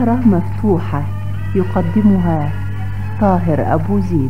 سهرة مفتوحة يقدمها طاهر أبو زيد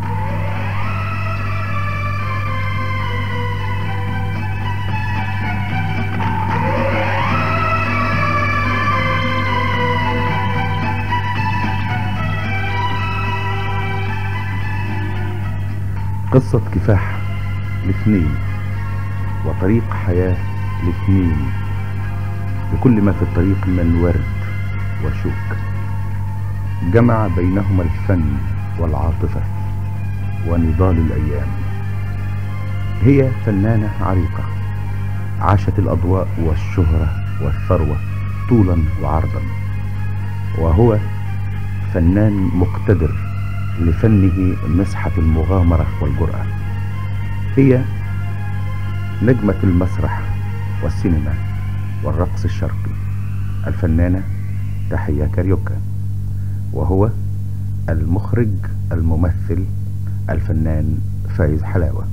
قصة كفاح لاثنين وطريق حياة لاثنين لكل ما في الطريق من ورد وشوك جمع بينهما الفن والعاطفة ونضال الأيام هي فنانة عريقة عاشت الأضواء والشهرة والثروة طولا وعرضا وهو فنان مقتدر لفنه مسحة المغامرة والجرأة هي نجمة المسرح والسينما والرقص الشرقي الفنانة تحية كاريوكا وهو المخرج الممثل الفنان فايز حلاوة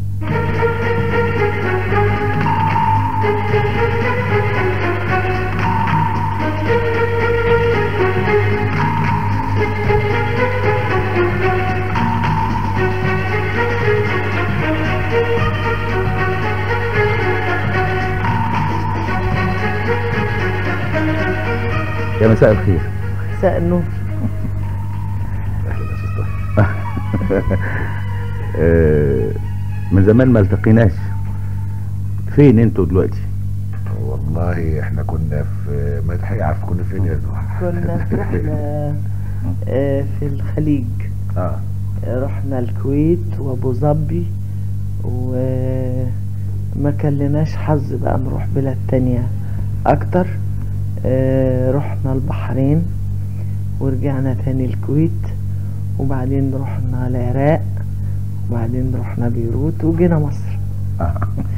يا مساء الخير مساء النور اهلا يا استاذ طاهر آه، من زمان ما التقيناش فين انتوا دلوقتي والله احنا كنا في ما تحقيق عارف كنا فين يا كنا في رحلة آه، في الخليج اه رحنا الكويت وابو ظبي وما كان لناش حظ بقى نروح بلاد تانية اكتر آه، رحنا البحرين ورجعنا تاني الكويت وبعدين رحنا العراق وبعدين رحنا بيروت وجينا مصر آه.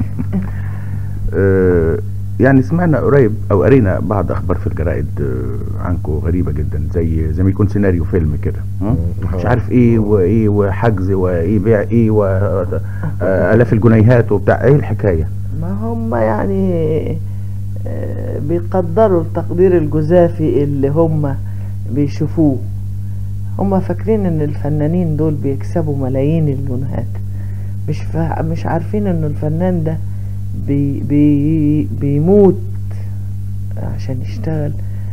آه، يعني سمعنا قريب او قرينا بعض اخبار في الجرائد آه، عنكم غريبه جدا زي زي ما يكون سيناريو فيلم كده م? مش عارف ايه وايه وحجز وايه بيع ايه والاف الجنيهات وبتاع ايه الحكايه ما هم يعني آه، بيقدروا التقدير الجزافي اللي هم بيشوفوه هم فاكرين ان الفنانين دول بيكسبوا ملايين الجنيهات مش فا... مش عارفين ان الفنان ده بي... بي... بيموت عشان يشتغل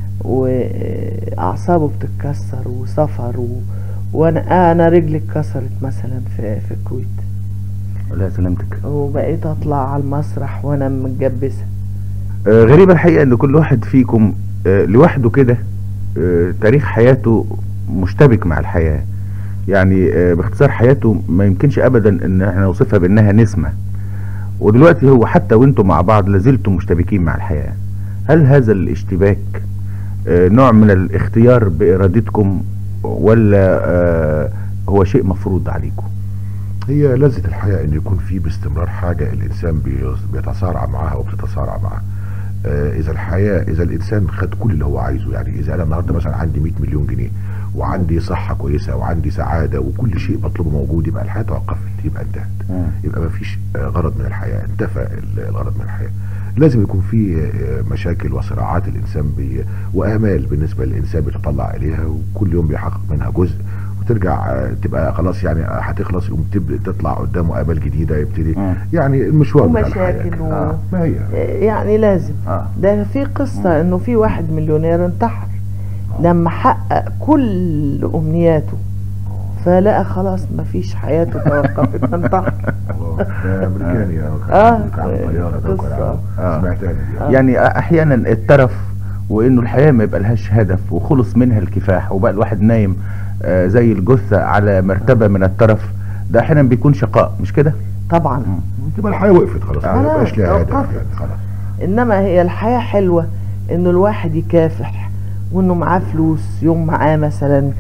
واعصابه بتتكسر وسفر و... وانا انا رجلي اتكسرت مثلا في في الكويت لا سلامتك وبقيت اطلع على المسرح وانا متجبسه آه، غريبة الحقيقة ان كل واحد فيكم آه، لوحده كده آه، تاريخ حياته مشتبك مع الحياة يعني آه، باختصار حياته ما يمكنش ابدا ان احنا نوصفها بانها نسمة ودلوقتي هو حتى وانتم مع بعض لازلتم مشتبكين مع الحياة هل هذا الاشتباك آه، نوع من الاختيار بارادتكم ولا آه، هو شيء مفروض عليكم هي لذة الحياة ان يكون في باستمرار حاجة الانسان بي- بيتصارع معاها وبتتصارع معاها آه اذا الحياة اذا الانسان خد كل اللي هو عايزه يعني اذا انا النهاردة مثلا عندي 100 مليون جنيه وعندي صحة كويسة وعندي سعادة وكل شيء بطلبه موجود يبقى الحياة توقفت يبقى انتهت يبقى ما فيش غرض من الحياة انتفى ال- الغرض من الحياة لازم يكون في آه، مشاكل وصراعات الانسان بي وامال بالنسبة للانسان بيتطلع اليها وكل يوم بيحقق منها جزء وترجع آه، تبقى خلاص يعني هتخلص يقوم تبدا تطلع قدامه امال جديده يبتدي مم. يعني المشوار بتاع الحياة ومشاكل كده. و... آه، ما هي يعني لازم آه. ده في قصة انه في واحد مليونير انتحر لما حقق كل امنياته فلقى خلاص مفيش حياته توقفت انتحر الله، ده امريكاني يعني آه. كان عامل طياره ده وكان قصة. عامل- آه. سمعتها دي يعني احيانا الترف وانه الحياه ما يبقى لهاش هدف وخلص منها الكفاح وبقى الواحد نايم آه، زي الجثه على مرتبه من الترف ده احيانا بيكون شقاء مش كده؟ طبعا تبقى الحياه وقفت خلاص ما خلاص، يبقاش ليها هدف توقفت. يعني خلاص انما هي الحياة حلوة انه الواحد يكافح وانه معاه فلوس يوم معاه مثلا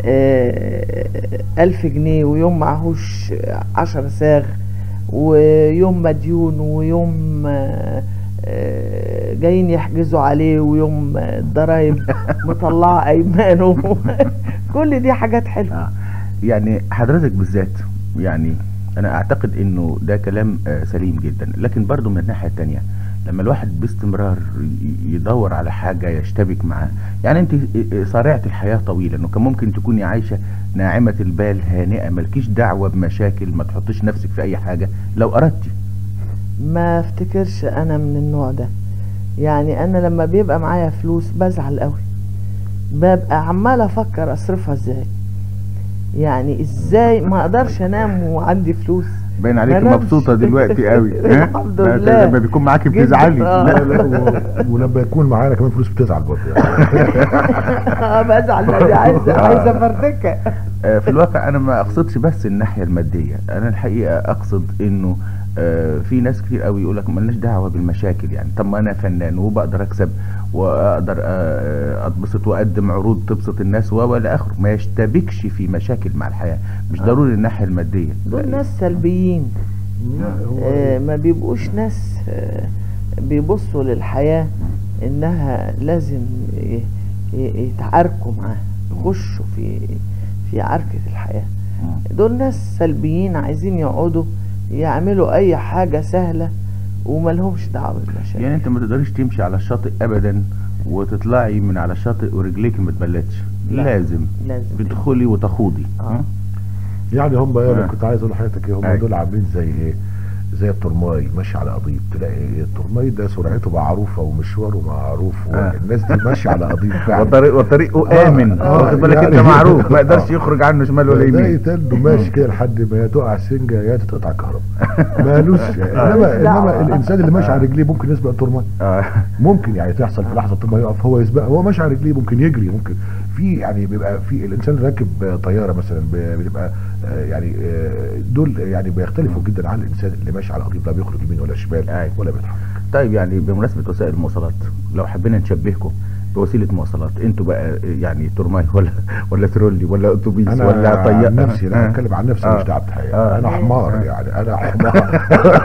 آه، ألف جنيه ويوم معهوش عشر ساغ ويوم مديون ويوم آه، آه، جايين يحجزوا عليه ويوم الضرايب مطلعة أيمانه كل دي حاجات حلوة آه. يعني حضرتك بالذات يعني انا اعتقد انه ده كلام آه، سليم جدا لكن برضو من الناحيه التانية لما الواحد باستمرار ي- يدور على حاجة يشتبك معاها يعني انت صارعة الحياة طويلا وكان ممكن تكوني عايشة ناعمة البال هانئة مالكيش دعوة بمشاكل ما تحطش نفسك في اي حاجة لو اردتي ما افتكرش انا من النوع ده يعني انا لما بيبقى معايا فلوس بزعل قوي ببقى عمال افكر اصرفها ازاي يعني ازاي ما اقدرش انام وعندي فلوس باين عليك بنامش. مبسوطة دلوقتي قوي ها؟ الحمد ما- لله. لما بيكون معاكي جدا. بتزعلي آه. لا لا و- ولما يكون معانا كمان فلوس بتزعل برضه يعني بزعل لأني عايزه عايزه فردكه آه، في الواقع انا ما اقصدش بس الناحيه الماديه انا الحقيقه اقصد انه آه، في ناس كتير قوي يقول لك مالناش دعوه بالمشاكل يعني طب ما انا فنان وبقدر اكسب واقدر آه، اتبسط واقدم عروض تبسط الناس و الى اخره ما يشتبكش في مشاكل مع الحياه مش ضروري الناحيه الماديه دول ناس سلبيين آه، ما بيبقوش ناس آه، بيبصوا للحياة انها لازم ي- ي- يتعاركوا معاها يخشوا في في عركة الحياة مم. دول ناس سلبيين عايزين يقعدوا يعملوا اي حاجة سهلة وملهمش دعوة بالمشاكل يعني انت ما تقدرش تمشي على الشاطئ ابدا وتطلعي من على الشاطئ ورجليك ما تبلتش لا. لازم لازم تدخلي وتخوضي آه. يعني هم آه. انا كنت عايز اقول لحضرتك ايه هم أي. دول عاملين زي ايه زي الترماي ماشي على قضيب تلاقي الترماي ده سرعته معروفه ومشواره معروف آه. والناس دي ماشيه على قضيب فعلا وطريق وطريقه آه، امن آه، واخد بالك انت يعني- معروف ما يقدرش آه. يخرج عنه شمال ولا ده يمين يتنه ماشي كده لحد ما يا تقع سنجه يا تتقطع كهرباء مالوش انما مالوش انما دعوة. الانسان اللي ماشي على رجليه ممكن يسبق الترماي اه ممكن يعني تحصل في لحظه الترماي يقف هو يسبق هو ماشي على رجليه ممكن يجري ممكن في يعني بيبقى في الانسان اللي راكب طياره مثلا ب- بتبقى آه، يعني آه، دول يعني بيختلفوا جدا عن الانسان اللي ماشي على القضيب لا بيخرج يمين ولا شمال أي. ولا بيتحرك طيب يعني بمناسبة وسائل المواصلات لو حبينا نشبهكم بوسيلة مواصلات انتوا بقى يعني ترماي ولا ولا ترولي ولا اتوبيس انا ولا طيارة عن نفسي لا آه. اتكلم عن نفسي آه. مش دعوه بحاجه آه. انا حمار آه. يعني انا حمار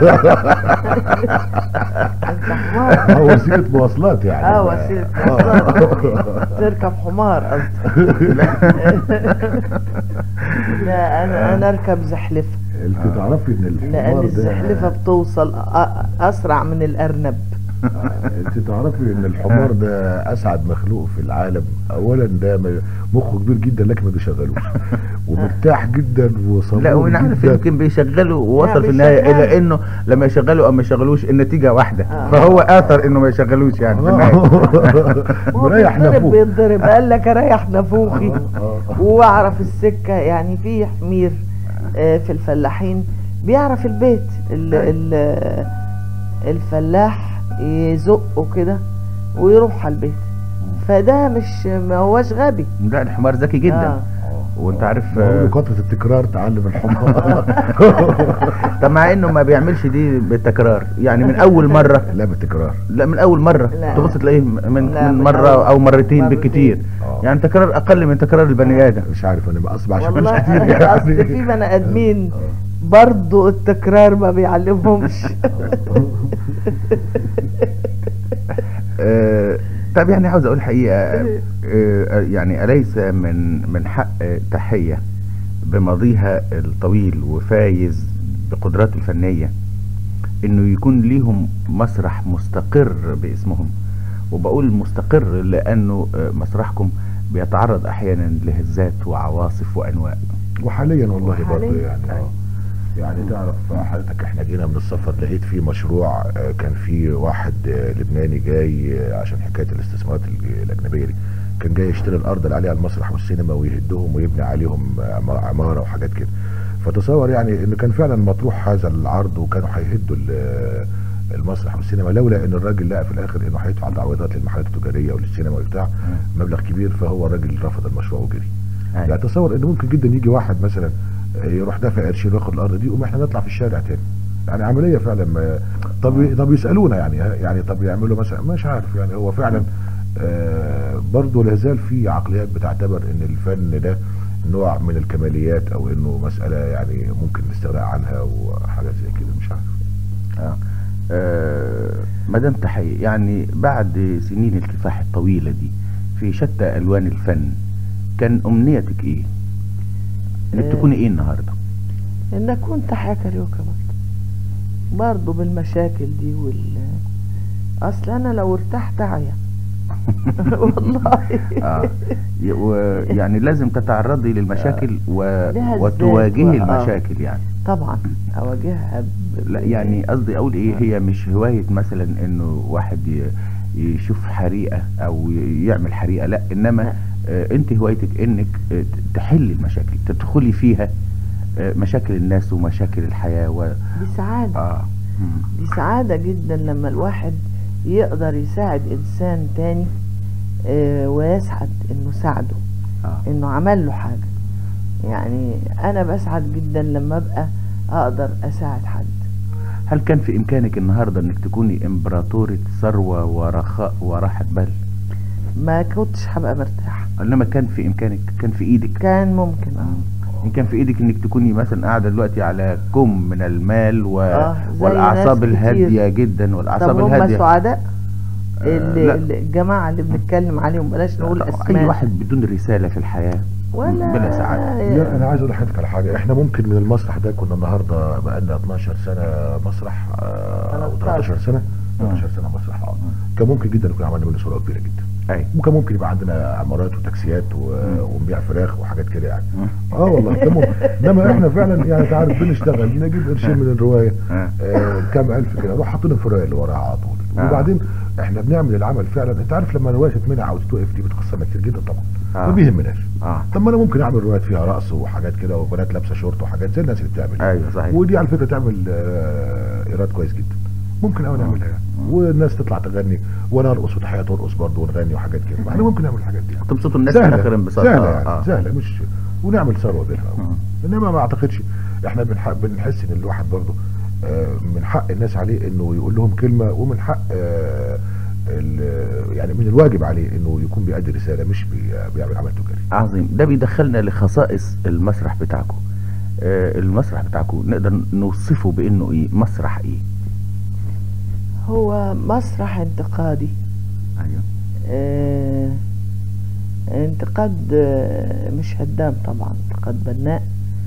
انت حمار آه، وسيله مواصلات يعني اه وسيلة مواصلات. تركب حمار قصدي لا انا انا اركب زحلفة انت تعرفي ان لان الحمار الزحلفة ده بتوصل أ- اسرع من الارنب آه، انت تعرفي ان الحمار ده اسعد مخلوق في العالم اولا ده م- مخه كبير جدا لكن ما بيشغلوش ومرتاح جدا وصبور لا وانا عارف جدا يمكن بيشغلوا ووصل في بيشغلوا. النهاية الى انه لما يشغلوا او ما يشغلوش النتيجة واحدة آه. فهو اثر انه ما يشغلوش يعني في النهاية هو مريح بيتضرب نفوخ بيتضرب قال لك اريح نافوخي آه، آه. واعرف السكه يعني في حمير آه، في الفلاحين بيعرف البيت ال ال الفلاح يزقه كده ويروح على البيت فده مش ما هوش غبي لا الحمار ذكي جدا آه. وانت عارف بقول آه، كثره التكرار تعلم الحمار طب مع انه ما بيعملش دي بالتكرار يعني من اول مرة لا بالتكرار لا من اول مرة لا. تبص تلاقيه من, لا، من من مرة أول او مرتين مرتين. بالكتير آه. يعني تكرار اقل من تكرار البني ادم مش عارف انا بقى اصبع عشان والله مش كتير اصل يعني في بني ادمين برضو التكرار ما بيعلمهمش آه، طب يعني عاوز اقول حقيقة آه، آه، يعني اليس من من حق تحية بماضيها الطويل وفايز بقدراته الفنية انه يكون ليهم مسرح مستقر باسمهم وبقول مستقر لانه آه، مسرحكم بيتعرض احيانا لهزات وعواصف وانواء وحاليا والله برضه وحالياً. يعني اه يعني تعرف حضرتك احنا جينا من السفر لقيت في مشروع آه، كان في واحد آه، لبناني جاي آه، عشان حكايه الاستثمارات الج- الاجنبيه دي كان جاي يشتري الارض اللي عليها المسرح والسينما ويهدهم ويبني عليهم آه، عم- عماره وحاجات كده فتصور يعني ان كان فعلا مطروح هذا العرض وكانوا هيهدوا ال- المسرح والسينما لولا ان الراجل لقى في الاخر انه هيدفع تعويضات للمحلات التجاريه وللسينما وبتاع مبلغ كبير فهو الراجل رفض المشروع وجري أيوة. يعني تصور ان ممكن جدا يجي واحد مثلا يروح دافع قرشين وياخد الارض دي وما احنا نطلع في الشارع تاني يعني عمليه فعلا ما طب طب يسالونا يعني يعني طب يعملوا مثلا مش عارف يعني هو فعلا آه برضه لا زال في عقليات بتعتبر ان الفن ده نوع من الكماليات او انه مساله يعني ممكن الاستغناء عنها وحاجات زي كده مش عارف آه. آه مدام تحية يعني بعد سنين الكفاح الطويلة دي في شتى ألوان الفن كان أمنيتك إيه؟ إنك آه. تكوني إيه النهاردة؟ ان اكون تحيا كاريوكا برضه برضه بالمشاكل دي وال اصل انا لو ارتحت اعيا والله اه ي- و- يعني لازم تتعرضي للمشاكل و... لها وتواجهي الذات و- آه. المشاكل يعني طبعا اواجهها ب- لا ب- يعني قصدي اقول ايه هي مش هواية مثلا انه واحد ي- يشوف حريقة او ي- يعمل حريقة لا انما لا. آه انت هوايتك انك آه، تحلي المشاكل تدخلي فيها آه، مشاكل الناس ومشاكل الحياة و... دي سعاده اه مم. دي سعاده جدا لما الواحد يقدر يساعد انسان تاني آه، ويسعد انه ساعده آه. انه عمل له حاجه يعني انا بسعد جدا لما ابقى اقدر اساعد حد هل كان في امكانك النهاردة انك تكوني امبراطورة ثروة ورخاء وراحة بال ما كنتش هبقى مرتاحه انما كان في امكانك كان في ايدك كان ممكن اه ان كان في ايدك انك تكوني مثلا قاعده دلوقتي على كم من المال و... آه، زي والاعصاب ناس كتير. الهاديه جدا والاعصاب طب هم الهاديه سعداء آه، اللي لا. اللي- الجماعه اللي بنتكلم عليهم بلاش نقول لا، اسماء اي واحد بدون رساله في الحياه ولا بلا سعاده لا انا عايز اقول لحضرتك على حاجه احنا ممكن من المسرح ده كنا النهارده بقالنا 12 سنه مسرح آه، او 13 سنه 13 سنه مسرح اه كان ممكن جدا نكون عملنا منه صوره كبيره جدا اي وكان ممكن يبقى عندنا عمارات وتاكسيات و... ونبيع فراخ وحاجات كده يعني اه والله كان ممكن انما احنا فعلا يعني انت عارف بنشتغل نجيب قرشين من الروايه آه. آه كام الف كده نروح حاطينهم في الروايه اللي وراها على طول آه. وبعدين احنا بنعمل العمل فعلا انت عارف لما الروايه تتمنع او تتوقف دي بتخسرنا كتير جدا طبعا آه. ما بيهمناش اه طب ما انا ممكن اعمل روايات فيها رقص وحاجات كده وبنات لابسه شورت وحاجات زي الناس اللي بتعمل ايوه صحيح ودي على فكره تعمل آه، ايراد كويس جدا ممكن قوي نعملها يعني والناس تطلع تغني وانا ارقص وتحيه ترقص برضه ونغني وحاجات كده ما احنا ممكن نعمل الحاجات دي يعني. تبسطوا الناس في الاخر انبساط سهله آه، يعني آه. سهله مش ونعمل ثروه بينها مم. انما ما اعتقدش احنا بنح... بنحس ان الواحد برضه آه، من حق الناس عليه انه يقول لهم كلمه ومن حق آه، ال- يعني من الواجب عليه انه يكون بيأدي رساله مش بي... بيعمل عمل تجاري عظيم ده بيدخلنا لخصائص المسرح بتاعكم آه المسرح بتاعكم نقدر نوصفه بانه ايه مسرح ايه هو مسرح انتقادي ايوه آه انتقاد آه، مش هدام طبعا انتقاد بناء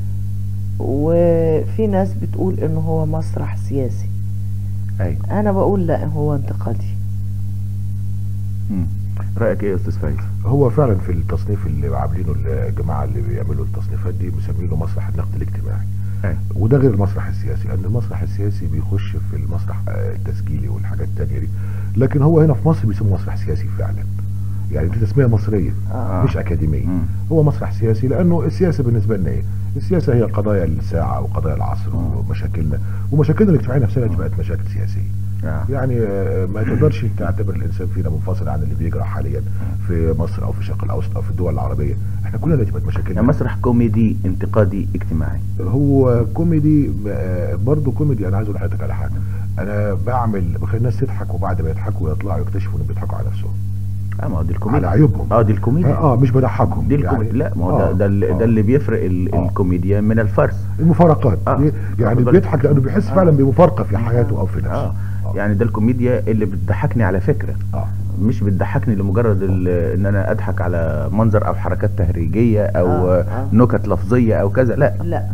وفي ناس بتقول انه هو مسرح سياسي ايوه انا بقول لا هو انتقادي مم. رايك ايه يا استاذ فايز هو فعلا في التصنيف اللي عاملينه الجماعه اللي بيعملوا التصنيفات دي مسمينه مسرح النقد الاجتماعي ايوه وده غير المسرح السياسي لان المسرح السياسي بيخش في المسرح آه، التسجيلي والحاجات التانية دي لكن هو هنا في مصر بيسموه مسرح سياسي فعلا يعني دي تسميه مصريه آه. مش اكاديميه مم. هو مسرح سياسي لانه السياسه بالنسبه لنا ايه السياسه هي قضايا الساعه وقضايا العصر ومشاكلنا ومشاكلنا الاجتماعيه نفسها بقت مشاكل سياسيه آه. يعني آه، ما تقدرش تعتبر الانسان فينا منفصل عن اللي بيجرى حاليا في مصر او في الشرق الاوسط او في الدول العربيه احنا كلنا دلوقتي بقت مشاكلنا يعني مسرح كوميدي انتقادي اجتماعي هو كوميدي آه، برضه كوميدي انا عايز اقول لحضرتك على حاجه انا بعمل بخلي الناس تضحك وبعد ما يضحكوا يطلعوا يكتشفوا انهم بيضحكوا على نفسهم اه ما هو دي الكوميديا على عيوبهم اه دي الكوميديا اه, آه مش بضحكهم دي الكوميديا لا ما هو ده, آه، ده, اللي- آه. ده اللي بيفرق ال- آه. الكوميديا من الفرس المفارقات آه. ي- يعني واخد بالك؟ بيضحك لانه بيحس فعلا بمفارقه في حياته او في نفسه اه يعني ده الكوميديا اللي بتضحكني على فكره اه مش بتضحكني لمجرد ال- ان انا اضحك على منظر او حركات تهريجيه او آه، آه آه. نكت لفظيه او كذا لا لا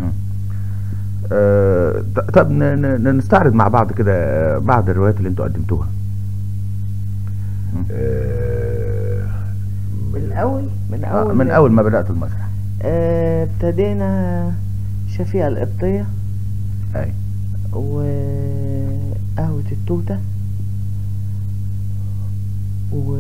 آه ط- طب ن- ن- نستعرض مع بعض كده آه، بعض الروايات اللي انتوا قدمتوها آه، من اول من آه اول من اول ما بدات المسرح آه، ابتدينا شفيقة القبطية اي وقهوة التوتة و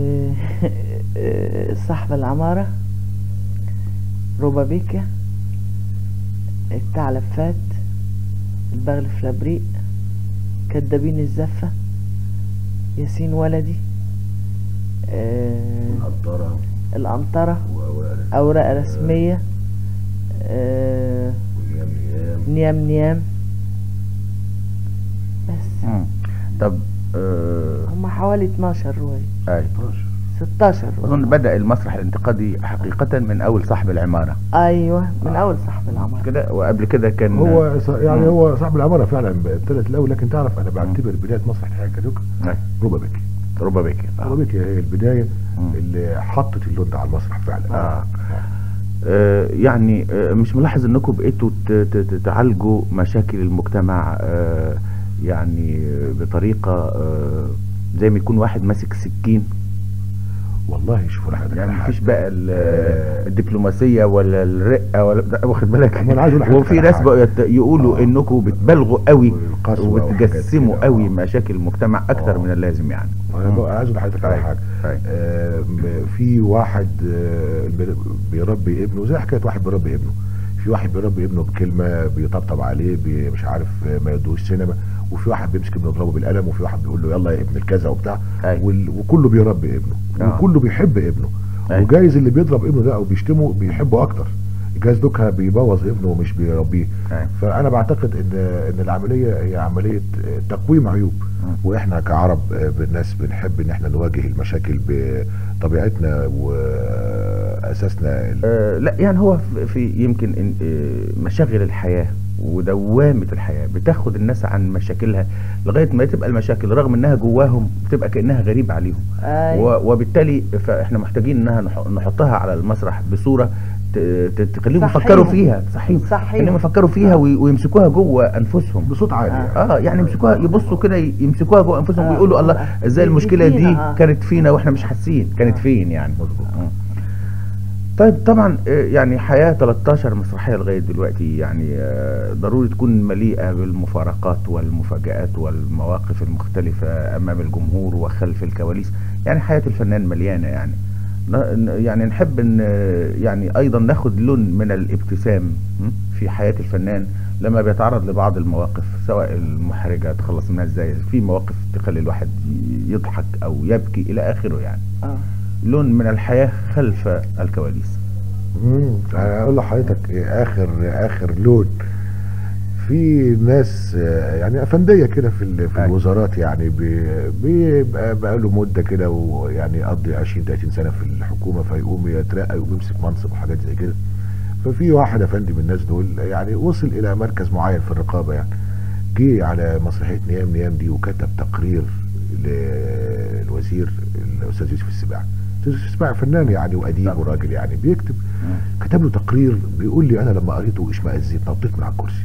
صاحب العمارة روبابيكا الثعلب فات البغل فلابريق كدابين الزفة ياسين ولدي آه، القطاره القنطرة و- أوراق رسمية آه، واليام نيام. نيام نيام بس مم. طب آه هم حوالي 12 رواية اي 16 اظن رواية بدا المسرح الانتقادي حقيقه من اول صاحب العماره أيوة من أول صاحب العمارة كده وقبل كده كان هو ص- يعني مم. هو صاحب العماره فعلا ابتدت الاول لكن تعرف انا بعتبر بدايه مسرح الحياه كادوكا أي. روبا بيكي ربا بيكي روبا آه. بيكي هي البدايه مم. اللي حطت اللون ده على المسرح فعلا آه. آه، يعني آه، مش ملاحظ انكم بقيتوا ت- ت- ت- تعالجوا مشاكل المجتمع آه، يعني آه، بطريقة آه، زي ما يكون واحد ماسك سكين والله شوفوا لحضرتك يعني على مفيش حاجة. بقى ال- آه. الدبلوماسيه ولا الرقه ولا ده واخد بالك أما أنا عايز أقول لحضرتك وفي على ناس حاجة. بقوا يت- يقولوا آه. انكم بتبالغوا قوي والقسوة وحاجات وتجسموا كده. قوي آه. مشاكل المجتمع اكتر آه. من اللازم يعني انا بقى عايز اقول لحضرتك على أيوة. حاجه أيوة. آه، م- في واحد آه، بي- بيربي ابنه زي حكايه واحد بيربي ابنه في واحد بيربي ابنه بكلمه بيطبطب عليه بي مش عارف آه، ما يدوش سينما وفي واحد بيمسك ابنه يضربه بالقلم وفي واحد بيقول له يلا يا ابن الكذا وبتاع أيوة. وال- وكله بيربي ابنه آه. وكله بيحب ابنه أيوة. وجايز اللي بيضرب ابنه ده او بيشتمه بيحبه اكتر جايز دوكها بيبوظ ابنه ومش بيربيه أيوة. فانا بعتقد ان ان العمليه هي عمليه تقويم عيوب واحنا كعرب بالناس بنحب ان احنا نواجه المشاكل بطبيعتنا واساسنا ال- آه لا يعني هو في- في يمكن إن- آه، مشاغل الحياة ودوامة الحياة بتاخد الناس عن مشاكلها لغاية ما تبقى المشاكل رغم انها جواهم بتبقى كأنها غريبة عليهم أيوة. و- وبالتالي فاحنا محتاجين انها نح- نحطها على المسرح بصورة ت- ت- تخليهم صحيهم. يفكروا فيها صحيح صحيح. خليهم يفكروا فيها وي- ويمسكوها جوه انفسهم بصوت عالي يعني. اه يعني يمسكوها يبصوا كده يمسكوها جوه انفسهم آه. ويقولوا الله ازاي دي المشكله دي فينا، آه. كانت فينا واحنا مش حاسين كانت فين يعني مظبوط. آه. طيب طبعا آه، يعني حياة 13 مسرحية لغاية دلوقتي يعني آه، ضروري تكون مليئة بالمفارقات والمفاجآت والمواقف المختلفة أمام الجمهور وخلف الكواليس يعني حياة الفنان مليانة يعني ن- ن- يعني نحب ان آه، يعني ايضا ناخد لون من الابتسام م، في حياة الفنان لما بيتعرض لبعض المواقف سواء المحرجة تخلص منها ازاي في مواقف تخلي الواحد ي- يضحك او يبكي الى اخره يعني اه لون من الحياة خلف الكواليس امم انا اقول لحضرتك إيه اخر اخر لون في ناس آه، يعني افنديه كده في ال- في أيوة. الوزارات يعني بي- بيبقى بقى له مده كده ويعني يقضي 20 30 سنه في الحكومه فيقوم يترقى ويقوم يمسك منصب وحاجات زي كده ففي واحد افندي من الناس دول يعني وصل الى مركز معين في الرقابه يعني جه على مسرحيه نيام نيام دي وكتب تقرير للوزير الاستاذ يوسف السباعي الاستاذ يوسف السباعي فنان يعني واديب طبعا. وراجل يعني بيكتب كتب له تقرير بيقول لي انا لما قريته اشمئزيت نطيت من على الكرسي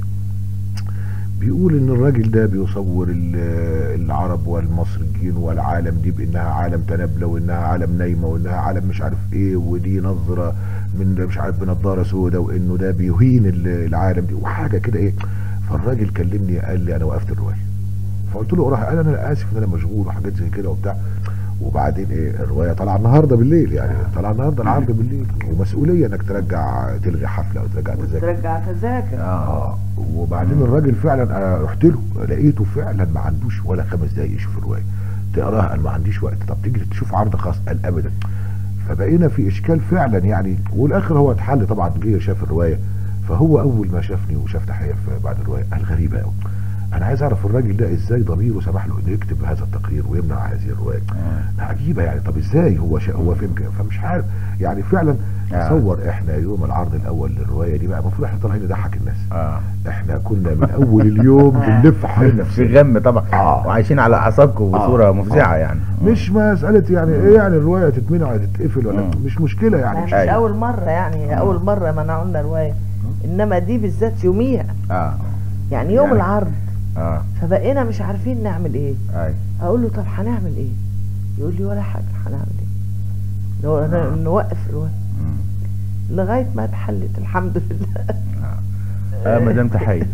بيقول ان الراجل ده بيصور ال- العرب والمصريين والعالم دي بانها عالم تنابله وانها عالم نايمه وانها عالم مش عارف ايه ودي نظره من مش عارف بنضاره سوداء وانه ده بيهين ال- العالم دي وحاجه كده ايه فالراجل كلمني قال لي انا وقفت الروايه فقلت له راح قال انا اسف ان انا مشغول وحاجات زي كده وبتاع وبعدين ايه الروايه طالعه النهارده بالليل يعني طالعه النهارده العرض بالليل ومسؤوليه انك ترجع تلغي حفله او ترجع تذاكر ترجع تذاكر اه وبعدين الراجل فعلا انا رحت له لقيته فعلا ما عندوش ولا خمس دقايق يشوف الروايه تقراها قال ما عنديش وقت طب تيجي تشوف عرض خاص قال ابدا فبقينا في اشكال فعلا يعني والاخر هو اتحل طبعا جه شاف الروايه فهو اول ما شافني وشاف تحيه في- بعد الروايه قال غريبه قوي انا عايز اعرف الراجل ده ازاي ضميره سمح له انه يكتب هذا التقرير ويمنع هذه الروايه عجيبه يعني طب ازاي هو شا هو فين كده؟ فمش عارف يعني فعلا آه. تصور احنا يوم العرض الاول للروايه دي بقى المفروض احنا طالعين نضحك الناس اه احنا كنا من اول اليوم بنلف حوالين في نفسنا غم طبعا آه. وعايشين على اعصابكم بصورة آه. مفزعة آه. يعني مش مساله يعني ايه يعني الروايه تتمنع ولا تتقفل ولا مم. مش مشكله يعني مش مش أيوة. اول مره يعني هي اول مره منعوا لنا روايه انما دي بالذات يوميها اه يعني يوم يعني- العرض اه فبقينا مش عارفين نعمل ايه اي اقول له طب هنعمل ايه يقول لي ولا حاجه هنعمل ايه لو آه. نوقف الروايه مم. لغايه ما اتحلت الحمد لله اه مدام تحية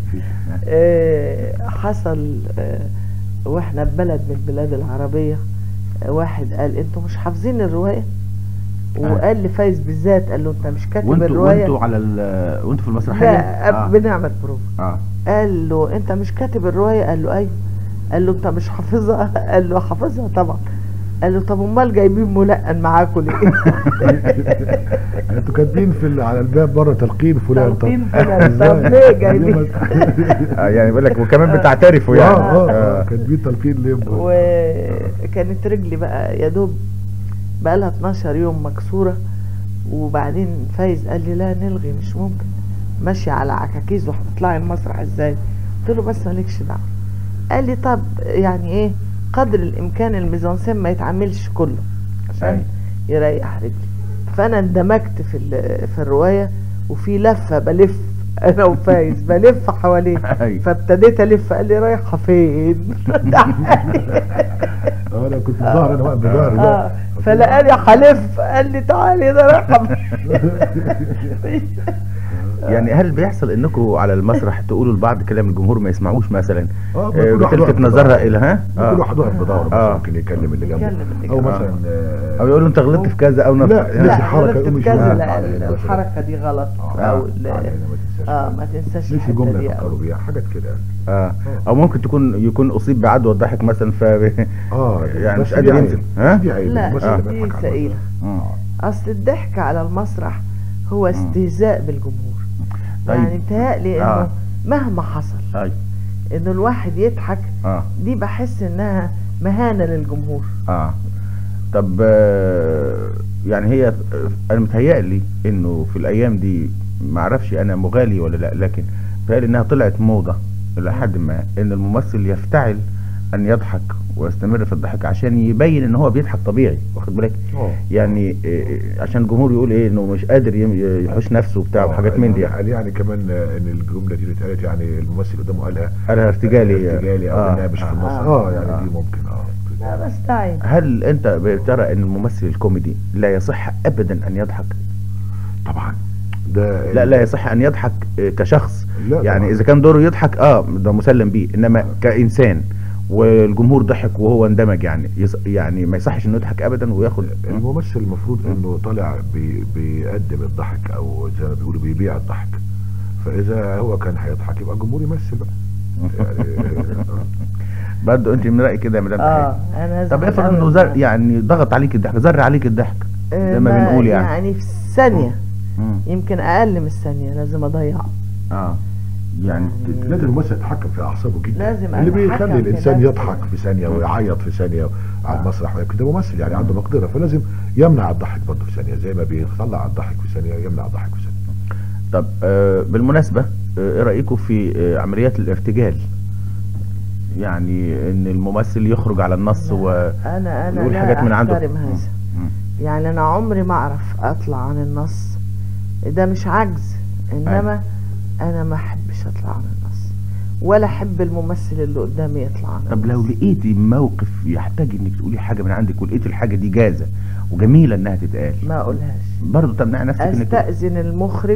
آه، حصل آه، واحنا ببلد من البلاد العربية آه، واحد قال انتوا مش حافظين الرواية وقال لفايز بالذات قال له انت مش كاتب وانتوا الرواية وانتوا على ال وانتوا في المسرحية لا آه. أب- بنعمل بروف اه قال له انت مش كاتب الرواية قال له ايوه قال له انت مش حافظها قال له حافظها طبعا قال له طب امال جايبين ملقن معاكم ليه انتوا كاتبين في ال- على الباب بره تلقين فلان تلقين فلان. طب ليه جايبين؟ آه، يعني بيقول لك وكمان بتعترفوا اه يعني اه آه. آه، كاتبين تلقين ليه وكانت رجلي بقى يا دوب بقى لها 12 يوم مكسوره وبعدين فايز قال لي لا نلغي مش ممكن ماشيه على عكاكيز وهتطلعي المسرح ازاي قلت له بس مالكش دعوه قال لي طب يعني ايه قدر الامكان الميزانسين ما يتعملش كله عشان يريح رجلي فانا اندمجت في ال- في الروايه وفي لفه بلف انا وفايز بلف حواليه أيوة. فابتديت الف قال لي رايحه فين اه انا كنت بظهر انا واقف بظهر اه فلقاني حلف قال لي تعالي ده رايحه فين يعني هل بيحصل انكم على المسرح تقولوا لبعض كلام الجمهور ما يسمعوش مثلا اه آه، كل واحد بتلفت واقف نظرها بدوره. الى ها كل واحد واقف بدور مثلا آه. ممكن يكلم اللي جنبه يكلم اللي او جنبه. مثلا آه، او يقولوا انت غلطت في كذا او نف... لا، يعني- لا. لا حركة غلطت يقوم في كذا يشوفها. لا تعالى هنا الحركه دي غلط آه، او تعالى لا هنا ما تنساش اه كذا. ما تنساش نسي الحته جمله دي يفكروا أوي. بيها حاجات كده يعني اه او ممكن تكون يكون اصيب بعدوى الضحك مثلا ف اه يعني بس مش دي قادر عيب. ينزل ها دي عيب لا الممثل اللي دي بيضحك على ثقيله مم. اصل الضحك على المسرح هو استهزاء بالجمهور طيب. يعني متهيألي آه. انه مهما حصل ايوه انه الواحد يضحك اه دي بحس انها مهانه للجمهور اه طب آه، يعني هي انا متهيألي انه في الايام دي ما اعرفش انا مغالي ولا لا لكن متهيألي انها طلعت موضة الى حد ما ان الممثل يفتعل ان يضحك ويستمر في الضحك عشان يبين ان هو بيضحك طبيعي واخد بالك اه يعني آه، عشان الجمهور يقول ايه انه مش قادر يم- يحوش نفسه وبتاع وحاجات من دي يعني. قال يعني كمان آه، ان الجمله دي اللي اتقالت يعني الممثل قدامه قالها قالها ارتجالي ارتجالي او آه، انها مش في آه. النص آه. اه يعني آه. دي ممكن اه لا بس ده عيب هل انت بترى ان الممثل الكوميدي لا يصح ابدا ان يضحك طبعا ده لا لا يصح ان يضحك آه، كشخص لا يعني طبعاً. اذا كان دوره يضحك اه ده مسلم بيه انما كانسان والجمهور ضحك وهو اندمج يعني يص... يعني ما يصحش انه يضحك ابدا وياخد الممثل المفروض انه طالع بي بيقدم الضحك او زي ما بيقولوا بيبيع الضحك فاذا هو كان هيضحك يبقى الجمهور يمثل بقى يعني برضه انت من رايك كده يا مدام اه تحية. انا طب زعلانة افرض انه من زر ده. يعني ضغط عليك الضحك زر عليك الضحك آه، زي ما بنقول يعني يعني في ثانيه مم. يمكن اقل من الثانيه لازم اضيعه اه يعني ت- لازم الممثل يتحكم في اعصابه جدا لازم اللي أتحكم بيخلي في الانسان نفسي. يضحك في ثانيه ويعيط في ثانيه على المسرح ويبكي ده ممثل يعني عنده مقدره فلازم يمنع الضحك برضه في ثانيه زي ما بيطلع الضحك في ثانيه يمنع الضحك في ثانيه طب آه بالمناسبة آه، ايه رأيكم في آه عمليات الارتجال يعني ان الممثل يخرج على النص و انا انا ويقول لا حاجات من عنده احترم هذا مم. يعني انا عمري ما اعرف اطلع عن النص ده مش عجز انما انا ما احبش اطلع عن النص ولا احب الممثل اللي قدامي يطلع عن طب لو النص. لقيتي موقف يحتاج انك تقولي حاجة من عندك ولقيت الحاجة دي جازة وجميلة انها تتقال ما اقولهاش برضه تمنع نفسك انك تقول- استأذن المخرج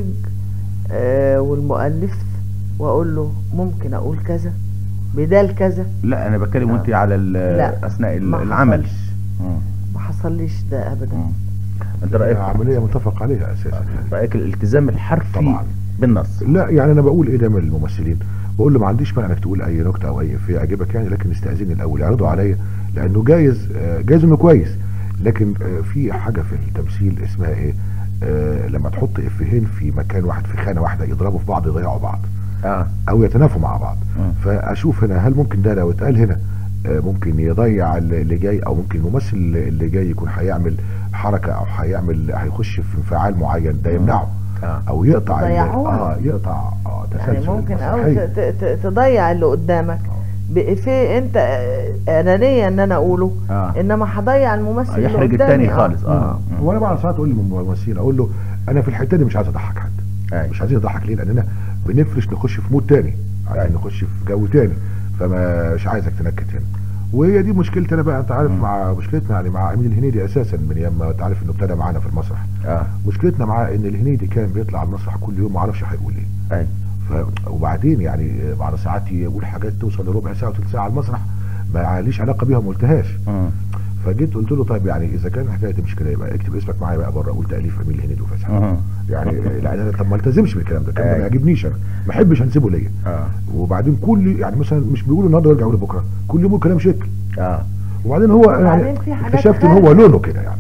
آه والمؤلف واقول له ممكن اقول كذا بدال كذا لا انا بتكلم وانت على ال- لا، اثناء ما العمل حصلش. مم. ما حصليش ده ابدا مم. انت هي رأيك عمليه متفق عليها اساسا يعني رأيك الالتزام الحرفي طبعاً. بالنص لا يعني انا بقول ايه دايما للممثلين بقول له ما عنديش مانع انك تقول اي نكته او اي افيه يعجبك يعني لكن استاذني الاول يعرضوا عليا لانه جايز آه، جايز انه كويس لكن آه، في حاجه في التمثيل اسمها ايه آه، لما تحط افيهين في مكان واحد في خانه واحده يضربوا في بعض يضيعوا بعض اه او يتنافوا مع بعض مم. فاشوف هنا هل ممكن ده لو اتقال هنا آه، ممكن يضيع اللي جاي او ممكن الممثل اللي جاي يكون هيعمل حركه او هيعمل هيخش في انفعال معين ده يمنعه آه. او يقطع ال- تضيعوه. اه يقطع اه يعني تسلسل ممكن او المسرحية. ت- ت- تضيع اللي قدامك بإفيه انت آه، انانيه ان انا اقوله آه. انما هضيع الممثل اللي يحرج قدامي التاني آه. خالص اه هو انا بعد ساعات اقول للممثلين اقول له انا في الحته دي مش عايز اضحك حد أيوة. مش عايزين نضحك ليه لاننا بنفرش نخش في مود تاني عايزين أيوة. نخش في جو تاني فمش عايزك تنكت هنا وهي دي مشكلتي انا بقى انت عارف مع مشكلتنا يعني مع امين الهنيدي اساسا من ايام ما انت عارف انه ابتدى معانا في المسرح اه مشكلتنا معاه ان الهنيدي كان بيطلع على المسرح كل يوم ما اعرفش هيقول ايه ايوه ف... وبعدين يعني بعد ساعات يقول حاجات توصل لربع ساعه وثلث ساعه على المسرح ما ليش علاقه بيها ما قلتهاش مم. فجيت قلت له طيب يعني اذا كان الحكايه دي مش كده يبقى اكتب اسمك معايا بقى بره قول تاليف امين الهنيدي وفاتح مم. يعني لان انا طب ما التزمش بالكلام ده الكلام ده ما أيوة. يعجبنيش انا ما احبش انسبه ليا اه وبعدين كل يعني مثلا مش بيقولوا النهارده يرجع يقول بكره كل يوم يقول كلام شكل اه وبعدين هو وبعدين يعني في حاجات اكتشفت ان هو خارجة. لونه كده يعني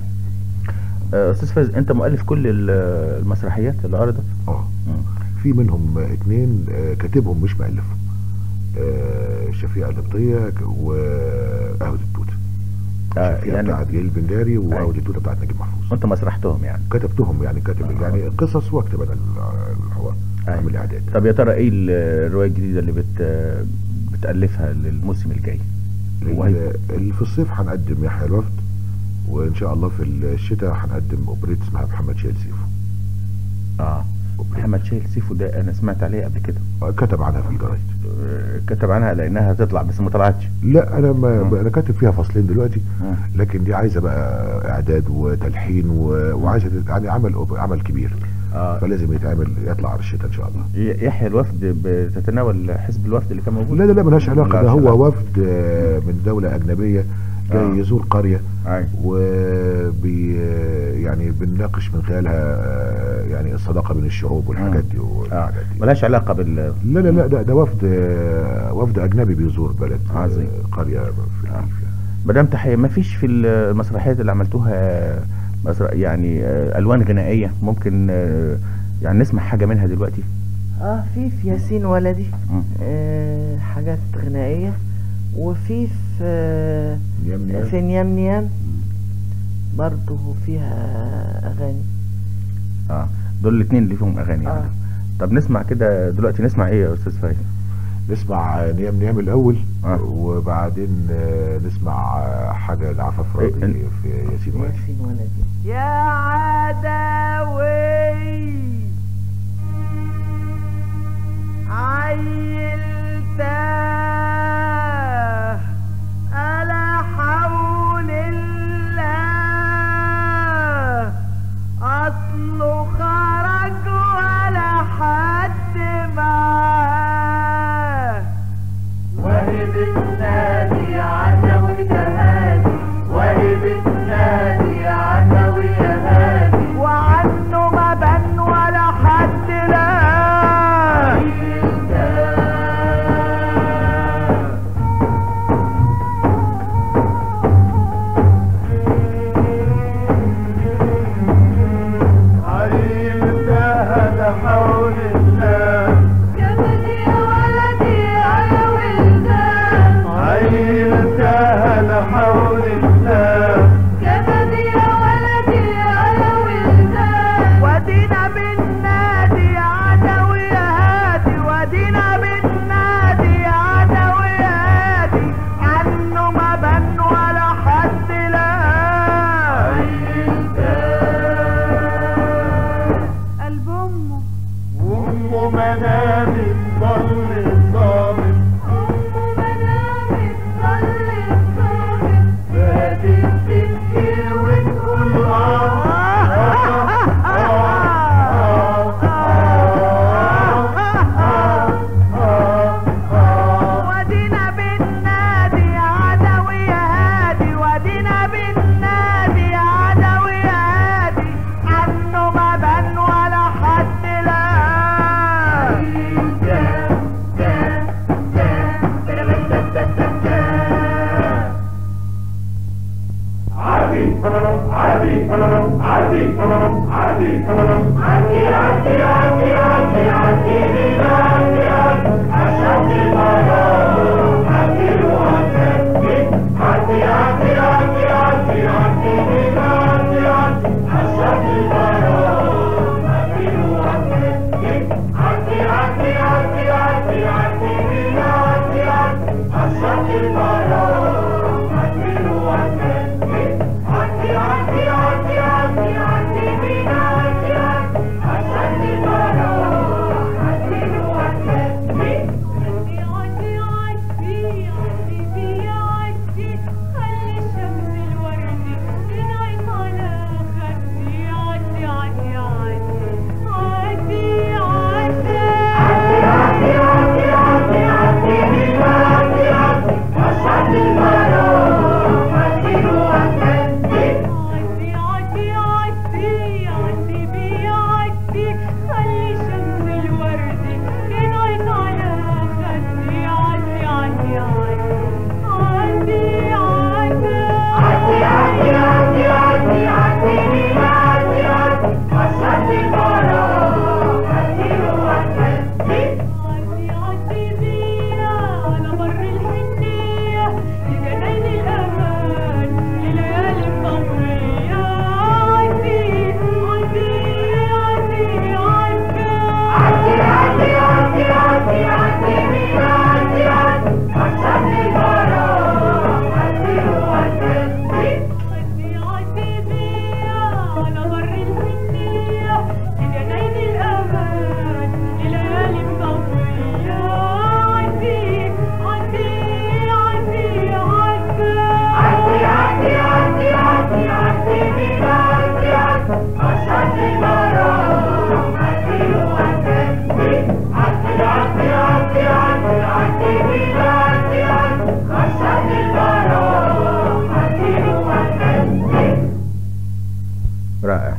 آه، استاذ فايز انت مؤلف كل ال- المسرحيات اللي عرضت اه مم. في منهم اتنين آه، كاتبهم مش مؤلفهم آه، شفيقة القبطية وقهوة التوتة آه شفيقة يعني بتاعت جليل البنداري وقهوة أيوة. التوتة بتاعت نجيب محفوظ وانت مسرحتهم يعني كتبتهم يعني كاتب يعني قصص واكتب انا الحوار أيوة. اعمل اعداد طب يا ترى ايه ال- الروايه الجديده اللي بت بتالفها للموسم الجاي وهي- ال- اللي في الصيف هنقدم يحيى الوفد وان شاء الله في الشتاء هنقدم اوبريت اسمها محمد شايل سيفو اه محمد شايل سيفو ده انا سمعت عليه قبل كده كتب عنها في الجرايد آه، كتب عنها لانها هتطلع بس ما طلعتش لا انا ما مم. انا كاتب فيها فصلين دلوقتي مم. لكن دي عايزه بقى اعداد وتلحين و- وعايزه يعني عمل عمل كبير اه فلازم يتعمل يطلع على الشتاء ان شاء الله ي- يحيى الوفد بتتناول حزب الوفد اللي كان موجود لا لا لا ملهاش علاقه ملهاش ده علاقة. هو وفد آه، من دوله اجنبيه جاي آه. يزور قريه أي. وبي يعني بنناقش من خلالها آه، يعني الصداقه بين الشعوب والحاجات دي اه والحاجات دي ملهاش علاقه بال لا لا لا ده, ده وفد آه، وفد اجنبي بيزور بلد آه، عظيم. قريه في الريف يعني. مدام تحيه ما فيش في المسرحيات اللي عملتوها مسرح يعني آه، الوان غنائيه ممكن آه، يعني نسمع حاجه منها دلوقتي اه في في ياسين ولدي مم. آه حاجات غنائية وفي في آه نيام نيام. في نيام نيام برضه فيها أغاني اه دول الاثنين اللي فيهم اغاني آه. يعني. طب نسمع كده دلوقتي نسمع ايه يا استاذ فايز نسمع آه، نيام نيام الاول آه. وبعدين آه، نسمع آه، حاجه لعفاف إيه، راضي إن- في ياسين ولدي ياسين ولدي يا عداوي عيلته ألا حول الله أصله خرج ولا حد معاه وهب النادي عدوي هادي وهب النادي عدوي هادي وعنه ما بان ولا حد لا رائع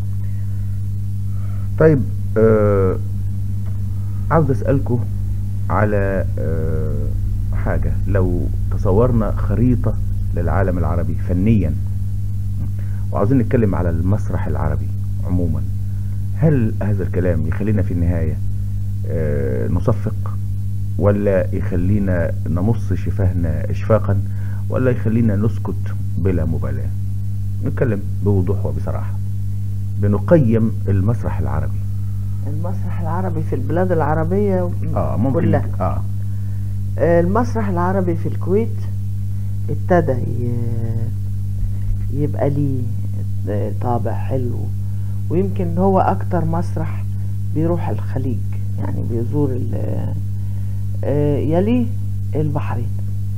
طيب آه عاوز اسالكم على آه حاجه لو تصورنا خريطه للعالم العربي فنيا وعاوزين نتكلم على المسرح العربي عموما هل هذا الكلام يخلينا في النهايه آه نصفق ولا يخلينا نمص شفاهنا اشفاقا ولا يخلينا نسكت بلا مبالاه نتكلم بوضوح وبصراحه بنقيم المسرح العربي المسرح العربي في البلاد العربية اه ممكن كلها اه آه، المسرح العربي في الكويت ابتدى ي- يبقى ليه آه، طابع حلو ويمكن هو اكتر مسرح بيروح الخليج يعني بيزور ال- آه، يليه البحرين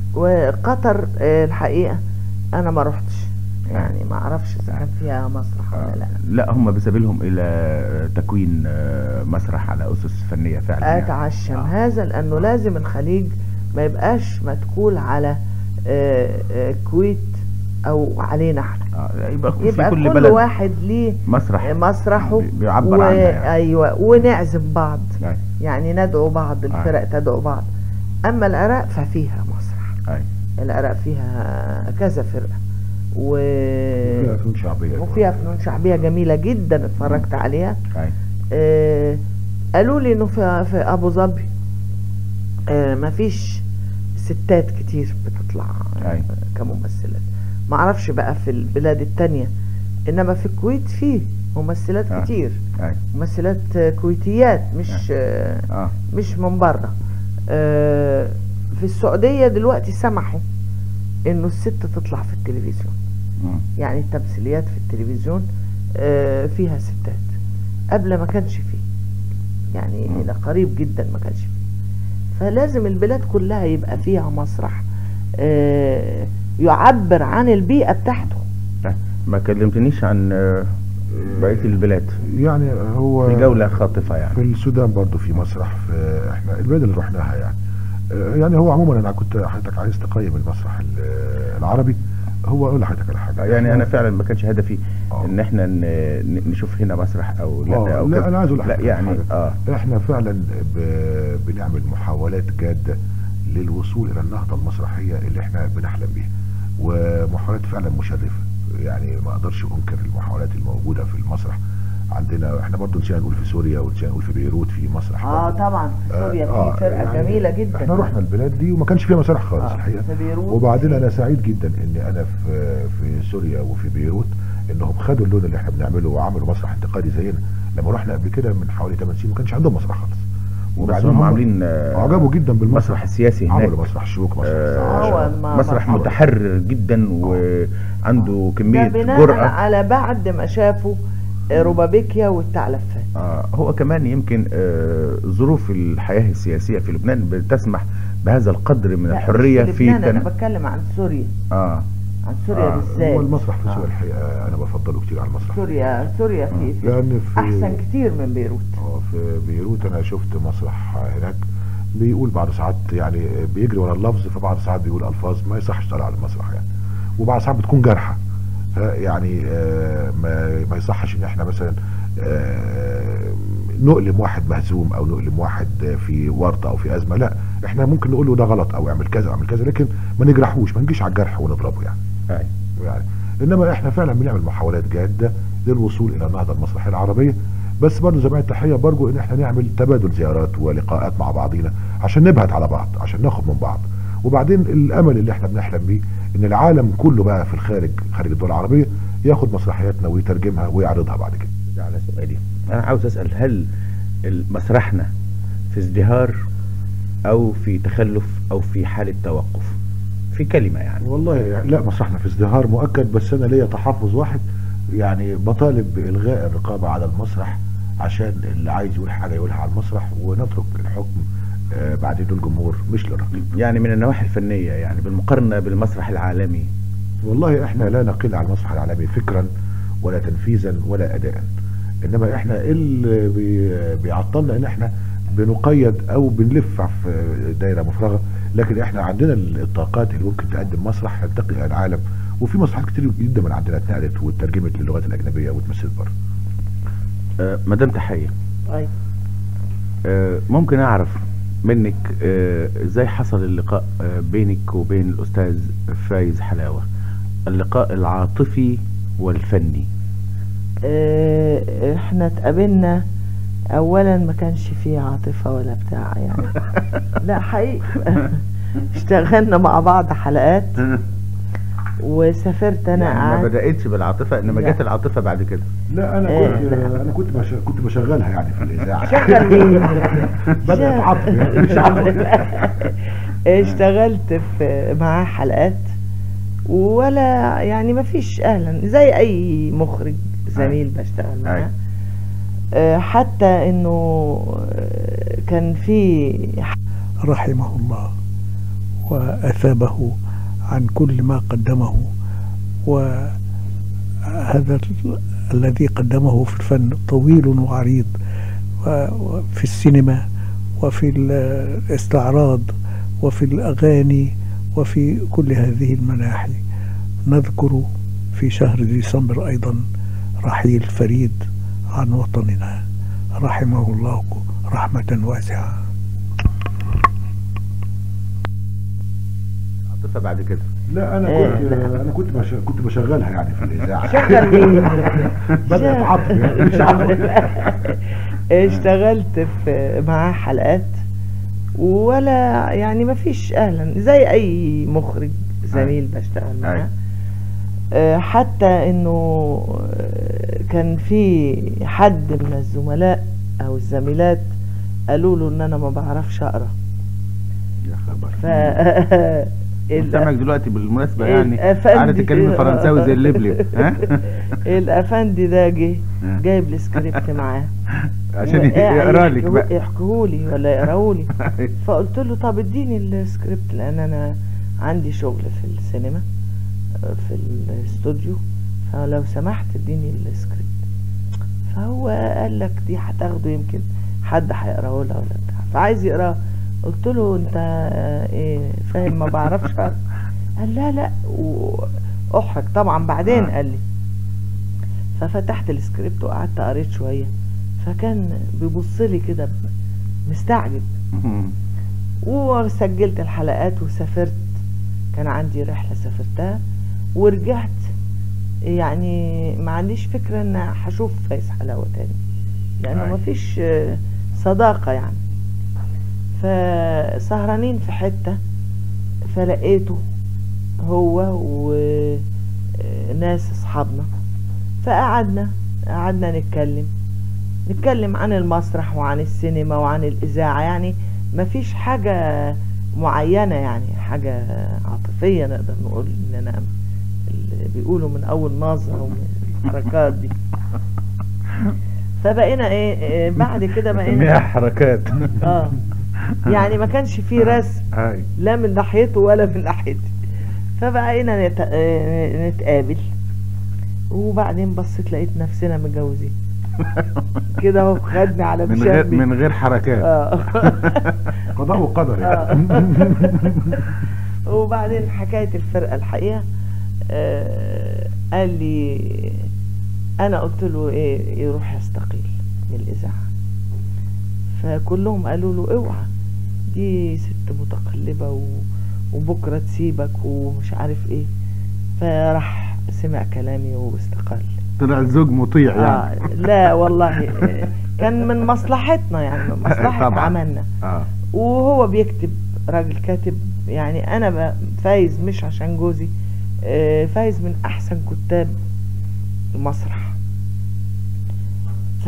وقطر آه، الحقيقة انا ما روحتش يعني ما اعرفش اذا كان فيها مسرح ولا لا لا هم بسبيلهم الى تكوين آه، مسرح على اسس فنيه فعلا يعني. اتعشم آه. هذا لانه لازم الخليج ما يبقاش متكول على آه، آه، كويت او علينا احنا آه، يبقى, يبقى في كل, كل بلد واحد ليه مسرح مسرحه بي- بيعبر عنها يعني. ايوه ونعزم بعض أي. يعني ندعو بعض الفرق تدعو بعض اما العراق ففيها مسرح أي. العراق فيها كذا فرقه و فيها فنون شعبيه وفيها فنون شعبيه جميله جدا اتفرجت عليها أي. آه، قالوا لي انه في, في ابو ظبي آه، مفيش ستات كتير بتطلع آه، أي. كممثلات ما اعرفش بقى في البلاد التانية انما في الكويت فيه ممثلات آه. كتير أي. ممثلات آه، كويتيات مش آه، اه مش من بره آه، في السعودية دلوقتي سمحوا انه الست تطلع في التلفزيون مم. يعني التمثيليات في التلفزيون آه، فيها ستات قبل ما كانش فيه يعني مم. ده قريب جدا ما كانش فيه فلازم البلاد كلها يبقى فيها مسرح آه، يعبر عن البيئة بتاعته طيب، ما كلمتنيش عن آه، بقيه البلاد يعني هو في جوله خاطفه يعني في السودان برضو في مسرح في احنا البلاد اللي رحناها يعني آه، يعني هو عموما انا كنت حضرتك عايز تقيم المسرح ال- العربي هو اقول لحضرتك على حاجه يعني انا فعلا ما كانش هدفي آه. ان احنا ن- ن- نشوف هنا مسرح او لا آه، او لا كده. انا عايز اقول لا لحضرتك يعني حاجة. اه احنا فعلا ب- بنعمل محاولات جاده للوصول الى النهضه المسرحيه اللي احنا بنحلم بيها ومحاولات فعلا مشرفه يعني ما اقدرش انكر المحاولات الموجوده في المسرح عندنا احنا برضو نسينا نقول في سوريا ونسينا نقول في بيروت في مسرح اه برضو. طبعا في سوريا آه، في فرقة يعني جميلة جدا احنا رحنا البلاد دي وما كانش فيها مسارح خالص آه، الحقيقه في بيروت وبعدين انا سعيد جدا ان انا في في سوريا وفي بيروت انهم خدوا اللون اللي احنا بنعمله وعملوا مسرح انتقادي زينا لما رحنا قبل كده من حوالي 8 سنين ما كانش عندهم مسرح خالص بس هم عاملين آه، عجبوا جدا بالمسرح مسرح السياسي هناك عملوا مسرح الشروق مسرح آه، هو السعاشة. ما- مسرح ما- متحرر جدا وعنده ده كميه بناء جرأة على بعد ما شافوا آه، روبابيكيا والثعلبان آه هو كمان يمكن آه ظروف الحياة السياسية في لبنان بتسمح بهذا القدر من لا، الحرية مش في في لبنان انا تن... بتكلم عن سوريا آه عن سوريا آه، بالذات هو المسرح في آه. سوريا الحقيقه انا بفضله كتير على المسرح سوريا سوريا في, في لان في احسن كتير من بيروت اه في بيروت انا شفت مسرح هناك بيقول بعض ساعات يعني بيجري ورا اللفظ فبعض ساعات بيقول الفاظ ما يصحش تقال على المسرح يعني وبعض ساعات بتكون جارحه ها، يعني آه، ما ما يصحش ان احنا مثلا آه، نؤلم واحد مهزوم او نؤلم واحد في ورطه او في ازمه لا احنا ممكن نقول له ده غلط او اعمل كذا او اعمل كذا لكن ما نجرحوش ما نجيش على الجرح ونضربه يعني أي. يعني انما احنا فعلا بنعمل محاولات جاده للوصول الى النهضه المسرحيه العربيه بس برضه زي ما التحيه برجو ان احنا نعمل تبادل زيارات ولقاءات مع بعضينا عشان نبهت على بعض عشان ناخد من بعض وبعدين الامل اللي احنا بنحلم بيه ان العالم كله بقى في الخارج خارج الدول العربيه ياخد مسرحياتنا ويترجمها ويعرضها بعد كده ده على سؤالي أنا عاوز أسأل هل مسرحنا في ازدهار أو في تخلف أو في حالة توقف في كلمة يعني والله يعني لا مسرحنا في ازدهار مؤكد بس انا ليا تحفظ واحد يعني بطالب بالغاء الرقابه على المسرح عشان اللي عايز يقول حاجه يقولها على المسرح ونترك الحكم آه، بعدين للجمهور مش للرقيب يعني من النواحي الفنية يعني بالمقارنة بالمسرح العالمي والله احنا لا نقل على المسرح العالمي فكرا ولا تنفيذا ولا اداء انما احنا اللي بي- بيعطلنا ان احنا بنقيد او بنلف في دايره مفرغه لكن احنا عندنا الطاقات اللي ممكن تقدم مسرح يلتقي إلى العالم وفي مسرحيات كتير جدا من عندنا اتنقلت واترجمت للغات الاجنبيه واتمثلت بره آه، مدام تحية أيوة. آه، ممكن اعرف منك آه، ازاي حصل اللقاء آه، بينك وبين الاستاذ فايز حلاوة اللقاء العاطفي والفني آه، احنا اتقابلنا اولا ما كانش فيه عاطفة ولا بتاع يعني لا حقيقي اشتغلنا مع بعض حلقات وسافرت انا يعني ما قعدت بدأتش بالعاطفة انما لا. جت العاطفة بعد كده لا انا إيه، كنت لا. انا كنت بش... كنت بشغلها يعني في الاذاعه شغل مين؟ بدات عطف يعني مش عطف اشتغلت في معاه حلقات ولا يعني ما فيش اهلا زي اي مخرج زميل بشتغل معاه أي. آه، حتى انه آه، كان في رحمه الله وأثابه عن كل ما قدمه وهذا ال- الذي قدمه في الفن طويل وعريض و- وفي السينما وفي الاستعراض وفي الأغاني وفي كل هذه المناحي نذكر في شهر ديسمبر أيضا رحيل فريد عن وطننا رحمه الله رحمة واسعة عاطفة بعد كده لا انا إيه، كنت لا. انا كنت بش... كنت بشغلها يعني في الاذاعه شغل مين؟ بدات عطف يعني مش عطف اشتغلت في معاه حلقات ولا يعني ما فيش اهلا زي اي مخرج زميل بشتغل معاه أي. آه، حتى انه آه، كان في حد من الزملاء او الزميلات قالوا له ان انا ما بعرفش اقرا يا خبر ف قدامك دلوقتي بالمناسبة يعني الأفندي- عارف تتكلمي فرنساوي زي اللبلب ها الافندي ده جه آه. جايب السكريبت معاه عشان يقرا لك بقى يحكيهولي ولا يقراهولي فقلت له طب اديني السكريبت لان انا عندي شغل في السينما آه، في الاستوديو فلو سمحت اديني السكريبت فهو قال لك دي هتاخده يمكن حد هيقراه لها ولا بتاع فعايز يقراه قلت له انت آه، ايه فاهم ما بعرفش أقرأ؟ قال لا لا واحرج طبعا بعدين آه. قال لي ففتحت السكريبت وقعدت قريت شويه فكان بيبص لي كده ب- مستعجب وسجلت الحلقات وسافرت كان عندي رحلة سافرتها ورجعت يعني ما عنديش فكرة ان هشوف فايز حلاوة تاني لانه أي. ما فيش آه، صداقة يعني فسهرانين في حتة فلقيته هو وناس اصحابنا فقعدنا قعدنا نتكلم نتكلم عن المسرح وعن السينما وعن الإذاعة يعني مفيش حاجة معينة يعني حاجة عاطفية نقدر نقول إننا اللي بيقولوا من أول نظرة ومن الحركات دي فبقينا إيه إيه، بعد كده نسميها بقينا حركات اه يعني ما كانش فيه رسم هاي لا من ناحيته ولا من ناحيتي فبقينا نت... آه، نتقابل وبعدين بصيت لقيت نفسنا متجوزين كده اهو خدني على من غير مشابي من غير حركات اه قضاء وقدر يعني وبعدين حكاية الفرقة الحقيقة آه قال لي أنا قلت له إيه يروح يستقيل من الإذاعة فكلهم قالوا له اوعى دي ست متقلبة و... وبكرة تسيبك ومش عارف إيه فراح سمع كلامي واستقال طلع الزوج مطيع يعني آه لا والله آه، كان من مصلحتنا يعني من مصلحة طبعاً. عملنا اه وهو بيكتب راجل كاتب يعني انا ب- فايز مش عشان جوزي آه، فايز من احسن كتاب المسرح ف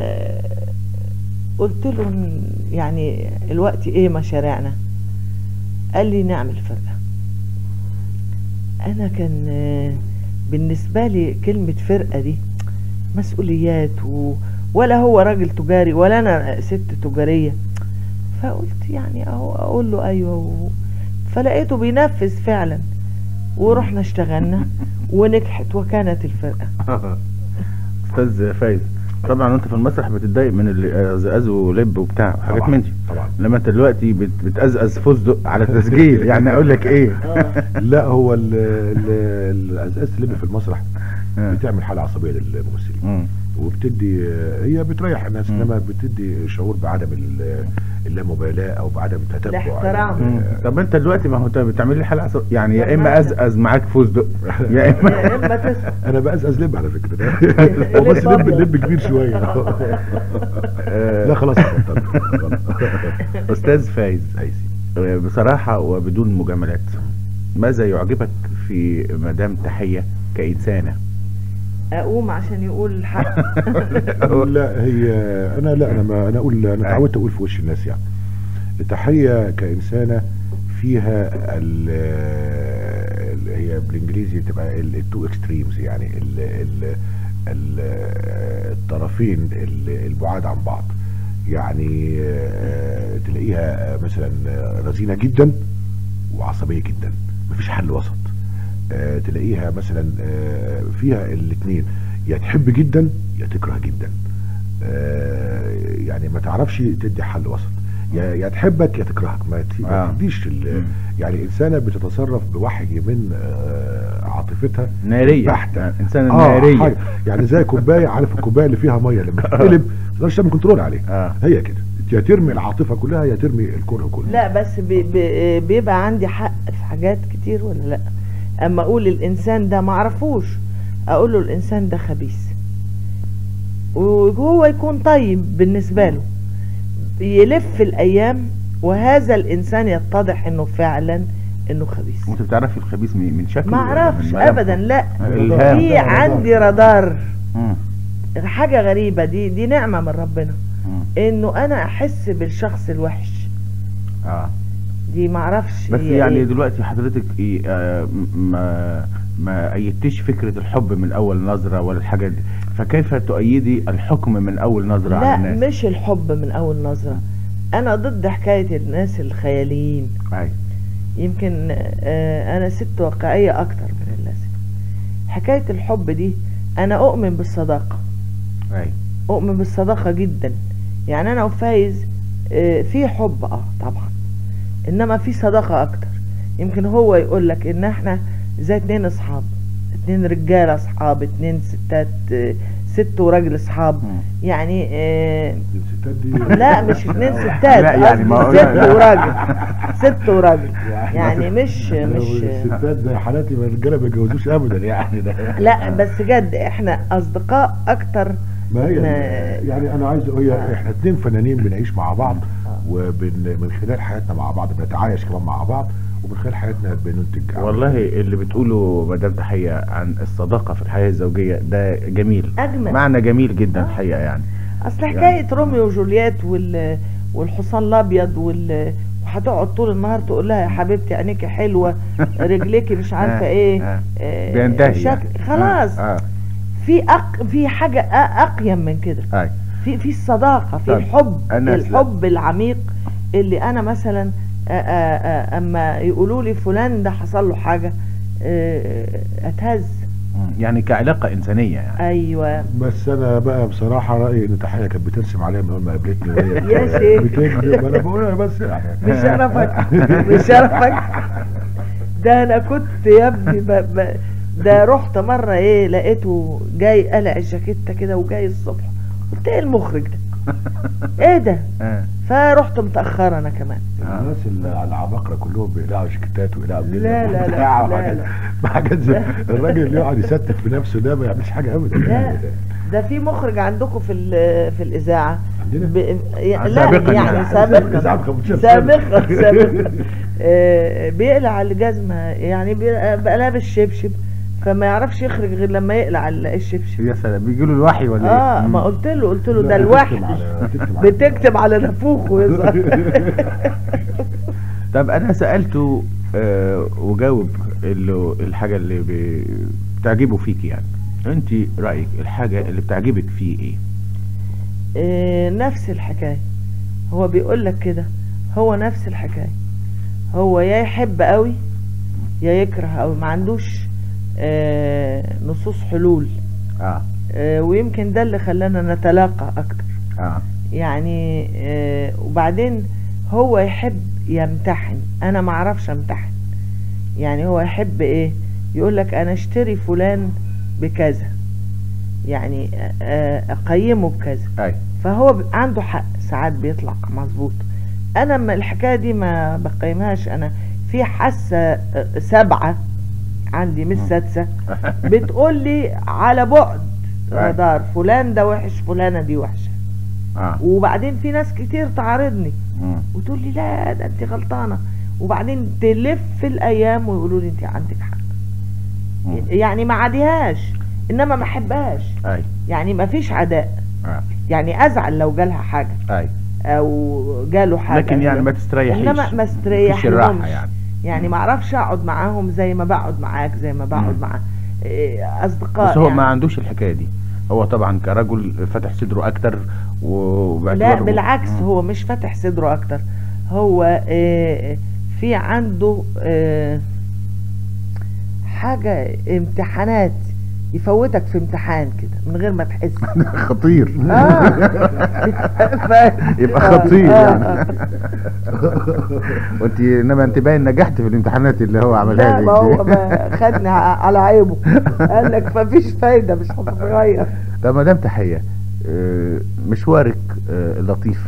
قلت له إن- يعني الوقت ايه مشاريعنا قال لي نعمل فرقة انا كان آه، بالنسبة لي كلمة فرقة دي مسؤوليات و... ولا هو راجل تجاري ولا انا ست تجارية فقلت يعني اهو اقول له ايوه و... فلقيته بينفذ فعلا ورحنا اشتغلنا ونجحت وكانت الفرقة استاذ فايز طبعا انت في المسرح بتتضايق من اللي ازازوا لب وبتاع وحاجات طبعاً، من دي طبعا لما انت دلوقتي بت- بتأزأز فستق على التسجيل يعني اقول لك ايه لا هو ال- ال- الازاز اللي في المسرح آه. بتعمل حاله عصبيه للممثلين مم. وبتدي هي بتريح الناس مم. انما بتدي شعور بعدم ال- اللامبالاه او بعدم تتبع الاحترام. ال- مم. طب انت دلوقتي ما هو انت بتعمل لي حلقه عصب- يعني يا طب اما ما- ازأز معاك فستق يا يا اما اما تسكت انا بأزأز لب على فكره ده هو بس لب اللب كبير شويه آه، لا خلاص اتفضل. خلاص. استاذ فايز عايزين. آه، بصراحه وبدون مجاملات ماذا يعجبك في مدام تحيه كانسانه اقوم عشان يقول الحق لا هي انا لا انا ما انا اقول انا اتعودت اقول في وش الناس يعني التحيه كانسانه فيها ال ال- هي بالانجليزي تبقى التو اكستريمز يعني ال ال ال الطرفين ال- البعاد عن بعض يعني آه، تلاقيها مثلا رزينه جدا وعصبيه جدا مفيش حل وسط آه، تلاقيها مثلا آه، فيها الاثنين يا تحب جدا يا تكره جدا آه، يعني ما تعرفش تدي حل وسط يا يا تحبك يا تكرهك ما ت- ما آه. تديش ال- مم. يعني انسانه بتصرف بوحي من آه، عاطفتها ناريه بحتة. انسانه اه ناريه حاجة. يعني زي كوبايه عارف الكوبايه اللي فيها ميه لما تتقلب ما تقدرش تعمل كنترول عليها اه هي كده يا ترمي العاطفه كلها يا ترمي الكره كله لا بس بي بي بيبقى عندي حق في حاجات كتير ولا لا اما اقول الانسان ده ما اعرفوش اقول له الانسان ده خبيث وهو يكون طيب بالنسبه له يلف الايام وهذا الانسان يتضح انه فعلا انه خبيث وانت بتعرفي الخبيث من من شكله ما ولا من اعرفش ملامحه؟ ابدا لا الهام. في عندي رادار مم. حاجه غريبه دي دي نعمه من ربنا مم. انه انا احس بالشخص الوحش اه دي معرفش بس هي يعني إيه. دلوقتي حضرتك ايه آه م- ما ما ايدتيش فكره الحب من اول نظره ولا الحاجات دي فكيف تؤيدي الحكم من اول نظره على لا الناس مش الحب من اول نظرة انا ضد حكاية الناس الخياليين أي. يمكن آه، انا ست واقعية اكتر من اللازم حكاية الحب دي انا اؤمن بالصداقة أي. اؤمن بالصداقة جدا يعني انا وفايز آه، في حب اه طبعا انما في صداقة اكتر يمكن هو يقول لك ان احنا زي اتنين اصحاب اتنين رجالة اصحاب اتنين ستات آه، ست وراجل اصحاب مم. يعني آه، الستات دي لا مش اتنين ستات لا، يعني ما قصدي هو- ست وراجل ست وراجل يعني مش مش الستات زي حالاتي ما الرجاله ما يتجوزوش ابدا يعني ده لا بس جد احنا اصدقاء اكتر ما هي ما- يعني انا عايز هي احنا اتنين فنانين بنعيش مع بعض وبن من خلال حياتنا مع بعض بنتعايش كمان مع بعض ومن خلال حياتنا بننتج والله اللي بتقوله مدام تحيه عن الصداقه في الحياه الزوجيه ده جميل اجمل معنى جميل جدا الحقيقه يعني اصل حكايه روميو وجولييت وال والحصان الابيض وال وهتقعد طول النهار تقول لها يا حبيبتي عينيكي حلوه رجليكي مش عارفه آه، ايه آه. آه، بينتهي شكل يعني. خلاص اه, في أق... في حاجه أ- اقيم من كده آه. أي. في في الصداقه في طب، الحب أنا س- الحب العميق اللي انا مثلا آ- آ- آ- اما يقولوا لي فلان ده حصل له حاجه آه، اتهز مم. يعني كعلاقه انسانيه يعني ايوه بس انا بقى بصراحه رايي ان تحيه كانت بترسم عليا من اول ما قابلتني وهي يا شيخ. بتكذب انا بقولها بس يعني بشرفك بشرفك ده انا كنت يا ابني ب... ب... ده رحت مرة ايه لقيته جاي قلع الجاكيتة كده وجاي الصبح قلت ايه المخرج ده ايه ده آه. فرحت متأخرة انا كمان الناس اللي العباقرة كلهم بيقلعوا جاكيتات ويقلعوا لا، لا، لا، وبتاع لا، وحاجات- لا. حاجات زي الراجل اللي يقعد يستف في نفسه ده ما يعملش حاجة ابدا لا ده في مخرج عندكم في ال- في الإذاعة عندنا ب... لا سابقاً يعني يعني. سابقا إذاعة 15 سنة. سابقا سابقا آه، بيقلع الجزمة يعني بيبقى بقى لابس شبشب فما يعرفش يخرج غير لما يقلع ال- الشبشب يا سلام بيجي له الوحي ولا اه ايه؟ ما مم. قلت له قلت له لا، ده بتكتب الوحي على- بتكتب على- بتكتب على نافوخه يظهر طب انا سالته آه وجاوب اللي الحاجه اللي بي- بتعجبه فيك يعني انت رايك الحاجه اللي بتعجبك فيه ايه آه، نفس الحكاية هو بيقول لك كده هو نفس الحكاية هو يا يحب قوي يا يكره قوي ما عندوش آه، نصوص حلول اه آه، ويمكن ده اللي خلانا نتلاقى اكتر اه يعني آه، وبعدين هو يحب يمتحن انا ما اعرفش امتحن يعني هو يحب ايه يقول لك انا اشتري فلان بكذا يعني آه، آه، اقيمه بكذا اي فهو ب- عنده حق ساعات بيطلع مظبوط انا ما الحكايه دي ما بقيمهاش انا في حاسه آه، سبعه عندي مش سادسه بتقول لي على بعد أي. رادار فلان ده وحش فلانه دي وحشه اه وبعدين في ناس كتير تعارضني مم. وتقول لي لا ده انت غلطانه وبعدين تلف الايام ويقولوا لي انت عندك حق مم. يعني ما عاديهاش انما ما احبهاش اي يعني ما فيش عداء اه يعني ازعل لو جالها حاجه اي او جاله حاجه لكن يعني ما تستريحيش انما ما استريح مفيش الراحه لهمش. يعني يعني ما اعرفش اقعد معاهم زي ما بقعد معاك زي ما بقعد مم. مع إيه، اصدقاء بس هو يعني. ما عندوش الحكايه دي هو طبعا كرجل فتح صدره اكتر لا وباعتباره بالعكس مم. هو مش فاتح صدره اكتر هو آه، في عنده آه، حاجة امتحانات يفوتك في امتحان كده من غير ما تحس خطير اه ف- يبقى آه، خطير آه، يعني آه. وانت انما انت باين نجحت في الامتحانات اللي هو عملها لا لك ما هو دي. ما خدني ع- على عيبه قال لك مفيش فايدة مش هتتغير طب مدام تحية آه، مشوارك آه، اللطيف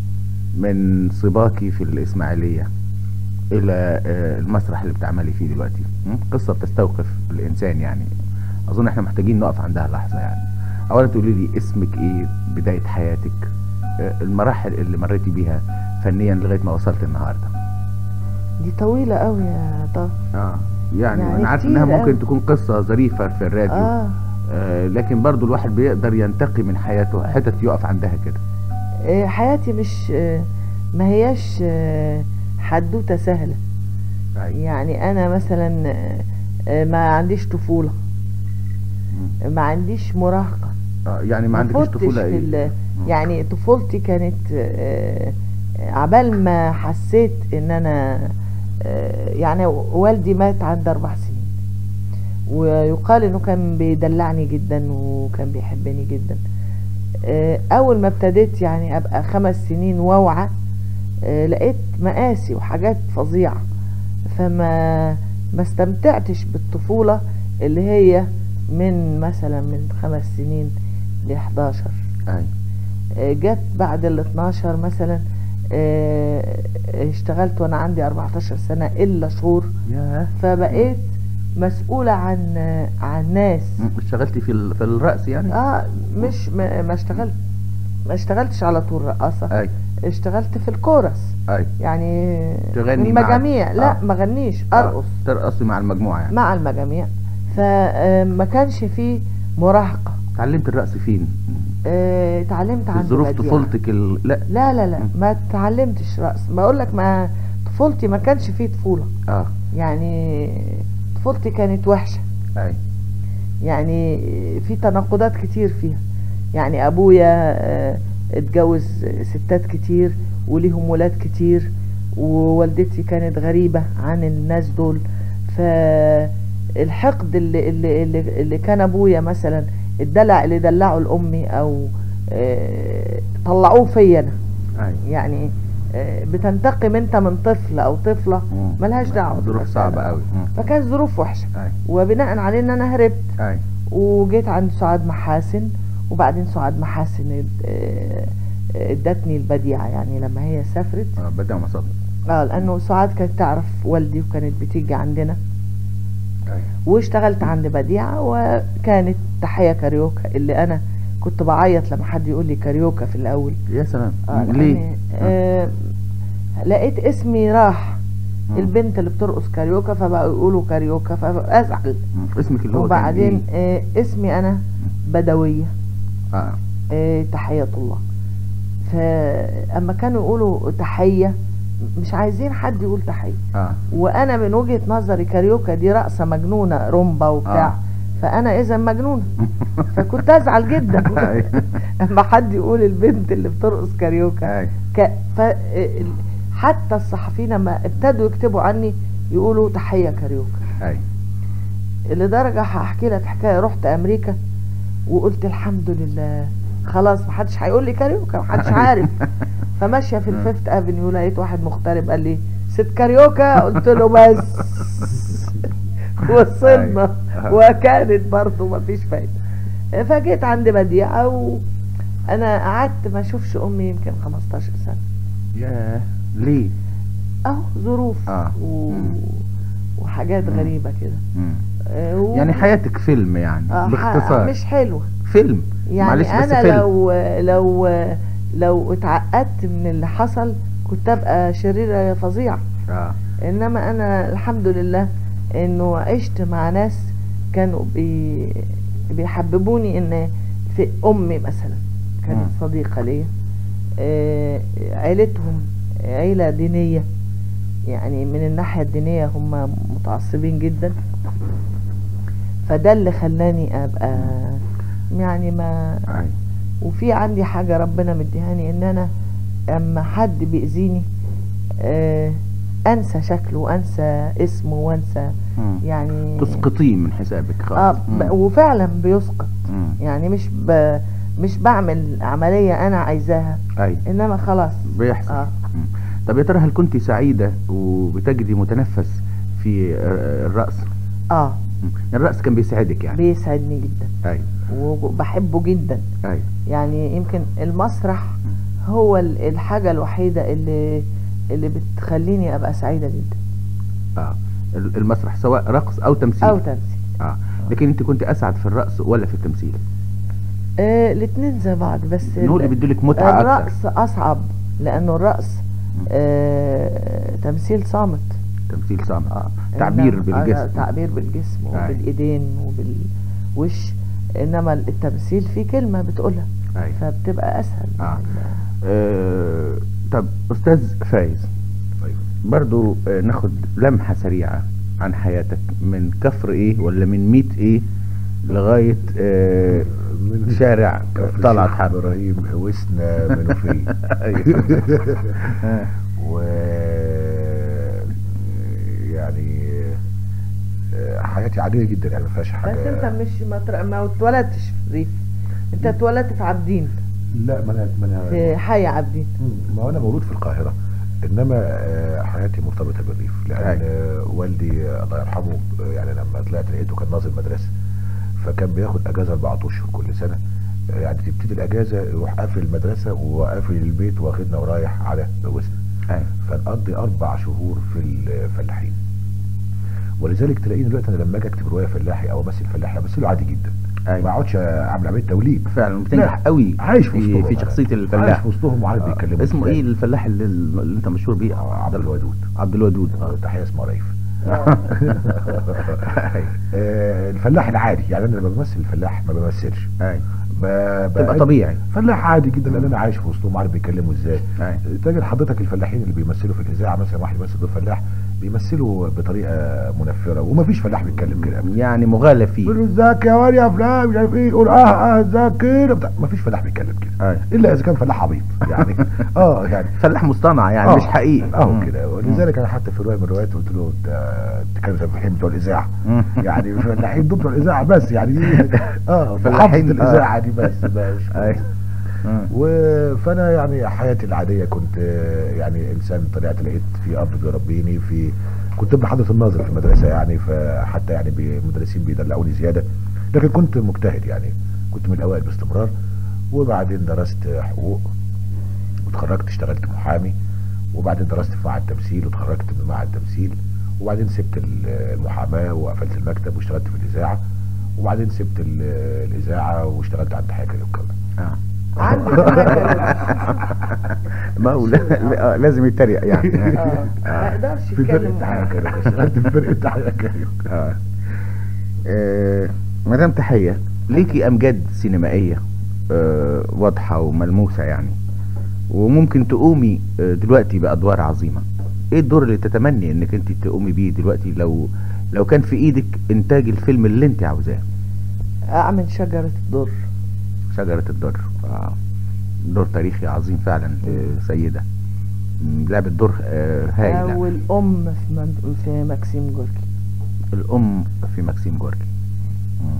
من صباكي في الإسماعيلية إلى آه، المسرح اللي بتعملي فيه دلوقتي م? قصة بتستوقف الإنسان يعني أظن إحنا محتاجين نقف عندها لحظة يعني أولا تقولي لي اسمك إيه بداية حياتك آه، المراحل اللي مريتي بيها فنيا لغاية ما وصلت النهاردة دي طويلة قوي يا طه اه يعني, يعني أنا عارف كتير إنها أوي. ممكن تكون قصة ظريفة في الراديو اه آه لكن برضو الواحد بيقدر ينتقي من حياته حتت يقف عندها كده آه، حياتي مش آه، ما هياش آه، حدوتة سهلة أيوة. يعني انا مثلا آه، آه، ما عنديش طفولة ما عنديش مراهقة آه يعني ما عندكش فوتش طفولة في ايه ال- يعني طفولتي كانت آه، آه، عبال ما حسيت ان انا آه، يعني والدي مات عند اربع سنين ويقال انه كان بيدلعني جدا وكان بيحبني جدا آه، اول ما ابتديت يعني ابقى خمس سنين واوعى آه، لقيت مقاسي وحاجات فظيعة فما ما استمتعتش بالطفولة اللي هي من مثلا من خمس سنين ل 11 أيوة. آه، جت بعد ال 12 مثلا آه، اشتغلت وانا عندي 14 سنة الا شهور ياه فبقيت مسؤولة عن آه، عن ناس م- اشتغلتي في ال... في الرأس يعني اه مش ما ما اشتغلت ما اشتغلتش على طول رقاصة اي اشتغلت في الكورس اي يعني تغني مع- المجاميع لا آه. ما غنيش آه، ارقص ترقصي مع المجموعة يعني مع المجاميع فما كانش فيه مراهقة اتعلمت الرقص فين آه، اتعلمت في عند ظروف بديعة. طفولتك ال... لا لا لا لا مم. ما اتعلمتش رقص ما اقول لك ما طفولتي ما كانش فيه طفولة اه يعني طفولتي كانت وحشة اي يعني في تناقضات كتير فيها يعني ابويا آه، اتجوز ستات كتير وليهم ولاد كتير ووالدتي كانت غريبة عن الناس دول فالحقد اللي, اللي, اللي, اللي كان ابويا مثلا الدلع اللي دلعه لامي او آه، طلعوه فيا انا اي يعني آه، بتنتقم انت من طفل او طفلة مم. ملهاش دعوة ظروف بالمسألة. صعبة قوي فكانت ظروف وحشة اي وبناء عليه ان انا هربت اي وجيت عند سعاد محاسن وبعدين سعاد محاسن اد- آه، ادتني البديعة يعني لما هي سافرت آه بدأ مصادر اه لانه سعاد كانت تعرف والدي وكانت بتيجي عندنا اي واشتغلت عند بديعة وكانت تحية كاريوكا اللي انا كنت بعيط لما حد يقول لي كاريوكا في الاول يا سلام آه ليه لأن آه لقيت اسمي راح مم. البنت اللي بترقص كاريوكا فبقوا يقولوا كاريوكا فازعل مم. اسمك اللي هو وبعدين كان آه اسمي انا بدوية إيه؟ اه آه، تحية الله فأما كانوا يقولوا تحية مش عايزين حد يقول تحية اه وأنا من وجهة نظري كاريوكا دي رقصة مجنونة رومبا وبتاع آه. فأنا إذا مجنونة فكنت أزعل جدا أي. أما حد يقول البنت اللي بترقص كاريوكا اي ك... ف... ال- حتى الصحفيين لما ابتدوا يكتبوا عني يقولوا تحية كاريوكا اي لدرجة هحكي لك حكاية رحت أمريكا وقلت الحمد لله خلاص محدش هيقول لي كاريوكا محدش عارف فماشيه في الفيفت افنيو لقيت واحد مغترب قال لي ست كاريوكا قلت له بس وصلنا أيوة. وكانت برضه مفيش فايده فجيت عند بديعه وانا قعدت ما اشوفش امي يمكن 15 سنه ياه ليه اهو ظروف آه. و... مم. وحاجات مم. غريبه كده مم. آه، و... يعني حياتك فيلم يعني آه، ح- باختصار مش حلوه فيلم يعني معلش بس انا فيلم. لو لو لو اتعقدت من اللي حصل كنت ابقى شريره فظيعه اه انما انا الحمد لله انه عشت مع ناس كانوا بي بيحببوني ان في امي مثلا كانت مم. صديقه ليا آه، عيلتهم عيله دينيه يعني من الناحيه الدينيه هم متعصبين جدا فده اللي خلاني ابقى يعني ما أي. وفي عندي حاجة ربنا مديهاني ان انا اما حد بيأذيني آه انسى شكله وانسى اسمه وانسى مم. يعني تسقطيه من حسابك خالص اه ب- مم. وفعلا بيسقط مم. يعني مش ب مش بعمل عملية انا عايزاها اي انما خلاص بيحصل اه مم. طب يا ترى هل كنت سعيدة وبتجدي متنفس في آه، الرقص اه مم. الرقص كان بيسعدك يعني بيسعدني جدا اي وبحبه جدا اي يعني يمكن المسرح هو ال- الحاجة الوحيدة اللي اللي بتخليني ابقى سعيدة جدا اه ال- المسرح سواء رقص او تمثيل او تمثيل اه لكن انت كنت اسعد في الرقص ولا في التمثيل آه الاتنين زي بعض بس هو اللي ال- بيديلك متعة اكتر الرقص اصعب لانه الرقص آه تمثيل صامت تمثيل صامت اه تعبير إنما- بالجسم آه تعبير بالجسم أي. وبالايدين وبالوش انما التمثيل فيه كلمه بتقولها اي فبتبقى اسهل آه. يعني آه طب استاذ فايز طيب. برضو آه ناخد لمحة سريعة عن حياتك من كفر ايه ولا من ميت ايه لغاية آه من شارع كفر طلعت الشيخ حرب ابراهيم وسنا منوفيه أيوة. آه. و يعني آه، حياتي عاديه جدا يعني ما فيهاش حاجه بس انت مش ما, تر... ما اتولدتش في الريف انت اتولدت في عبدين لا ما انا ما انا في حي عبدين مم، ما انا مولود في القاهره انما آه، حياتي مرتبطه بالريف لان أي. آه، والدي آه، الله يرحمه آه، يعني لما طلعت لقيته كان ناظر مدرسه فكان بياخد اجازه اربع اشهر كل سنه آه، يعني تبتدي الاجازه يروح قافل المدرسه وقافل البيت واخدنا ورايح على وسنا أي. فنقضي اربع شهور في الفلاحين ولذلك تلاقيني دلوقتي انا لما اجي اكتب روايه فلاحي او امثل فلاحي امثله عادي جدا أي. ما اقعدش اعمل عمليه توليد فعلا بتنجح لا، قوي عايش في في, وسطهم في أنا. شخصية عايش الفلاح في وسطهم وعارف آه. بيتكلموا اسمه إزاي. ايه الفلاح اللي, اللي انت مشهور بيه عبد الودود عبد الودود آه، اه تحيه اسمها ريف آه، الفلاح العادي يعني انا لما بمثل الفلاح ما بمثلش اي ب- تبقى ب- طبيعي فلاح عادي جدا لان انا عايش في وسطهم عارف بيتكلموا ازاي أي. تجد حضرتك الفلاحين اللي بيمثلوا في الاذاعه مثلا واحد يمثل دور فلاح بيمثلوا بطريقه منفره ومفيش فلاح بيتكلم كده ابدا يعني مغالى فيه يقول له ازيك يا واد يا فلان مش عارف ايه يقول اه اه ازيك كده بتاع. مفيش فلاح بيتكلم كده أي. الا اذا كان فلاح عبيط يعني اه يعني فلاح مصطنع يعني آه، مش حقيقي اه مم. كده ولذلك انا حتى في روايه من الروايات قلت له انت تتكلم زي الفلاحين بتوع الاذاعه مم. يعني الفلاحين دول بتوع الاذاعه بس يعني دي اه فلاحين، فلاحين آه. الاذاعه دي بس مش أي. مم. و- فانا يعني حياتي العاديه كنت آه، يعني انسان طلعت لقيت في اب بيربيني في كنت ابن حضره الناظر في المدرسه يعني فحتى يعني بي- المدرسين بيدلعوني زياده لكن كنت مجتهد يعني كنت من الاوائل باستمرار وبعدين درست حقوق وتخرجت اشتغلت محامي وبعدين درست في معهد تمثيل وتخرجت من معهد تمثيل وبعدين سبت ال- المحاماه وقفلت المكتب واشتغلت في الاذاعه وبعدين سبت ال- الاذاعه واشتغلت عند حاجه كده آه. عندي حاجة ما هو لا- لا- آه، لازم يتريق يعني اه ما اقدرش في فرقه اتكلم تحية كاريوكا اشتغلت في فرقه تحية كاريوكا آه. آه، مدام تحية ليكي أمجاد سينمائية آه، واضحة وملموسة يعني وممكن تقومي آه، دلوقتي بأدوار عظيمة ايه الدور اللي تتمني انك انت تقومي بيه دلوقتي لو لو كان في ايدك انتاج الفيلم اللي انت عاوزاه اعمل شجرة الدر شجرة الدر آه. دور تاريخي عظيم فعلا آه، سيدة مم، لعبة دور آه، هايلة او الام في, من... في مكسيم جوركي الأم في مكسيم جورجي مم،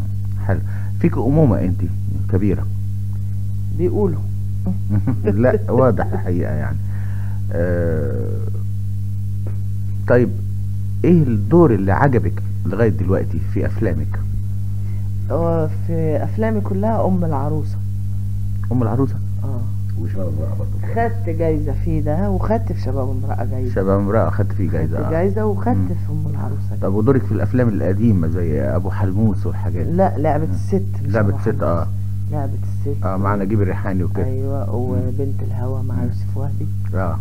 حلو فيك امومه انت كبيره بيقولوا لا واضح الحقيقه يعني آه طيب ايه الدور اللي عجبك لغايه دلوقتي في افلامك آه، في افلامي كلها ام العروسه ام العروسه اه وشباب امرأة برضه خدت جايزه في ده وخدت في شباب امراه جايزه شباب امراه اخدت فيه جايزه خدت آه. جايزه وخدت مم. في ام العروسه دي. طب ودورك في الافلام القديمه زي ابو حلموس والحاجات دي لا لعبه الست مش لعبه أبو ست حمص. اه لعبه الست اه مع نجيب الريحاني وكده ايوه وبنت الهوى مع مم. يوسف وهبي اه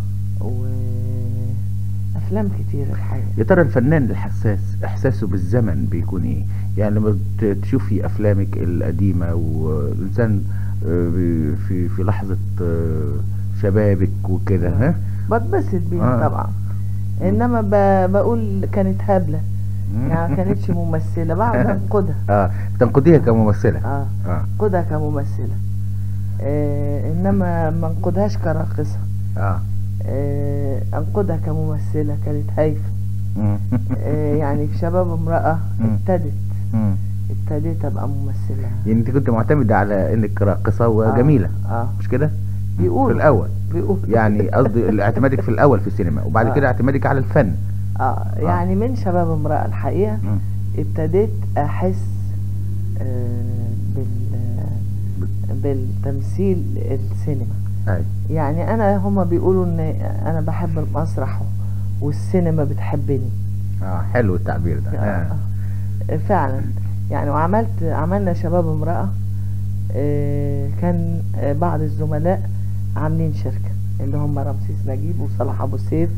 وافلام كتير الحقيقه يا ترى الفنان الحساس احساسه بالزمن بيكون ايه يعني لما ت- تشوفي افلامك القديمه والانسان آه، بي- في في لحظه آه، شبابك وكده ها بتبسط بيها آه. طبعا انما ب... بقول كانت هبله يعني ما كانتش ممثله بعد انقدها اه تنقديها كممثله اه اه انقدها كممثله آه انما ما انقدهاش كراقصه اه آه انقدها كممثله كانت هايفه مم. آه يعني في شباب امراه مم. ابتدت مم. ابتديت ابقى ممثله يعني انت كنت معتمده على انك راقصه وجميله اه مش كده بيقولوا. في الاول بيقول يعني قصدي اعتمادك في الاول في السينما وبعد آه. كده اعتمادك على الفن اه يعني من شباب امراه الحقيقه مم. ابتديت احس آه بال بالتمثيل السينما ايوه يعني انا هما بيقولوا ان انا بحب المسرح والسينما بتحبني اه حلو التعبير ده آه. آه. فعلا يعني وعملت عملنا شباب امرأة آه، كان آه، بعض الزملاء عاملين شركة اللي هم رمسيس نجيب وصلاح ابو سيف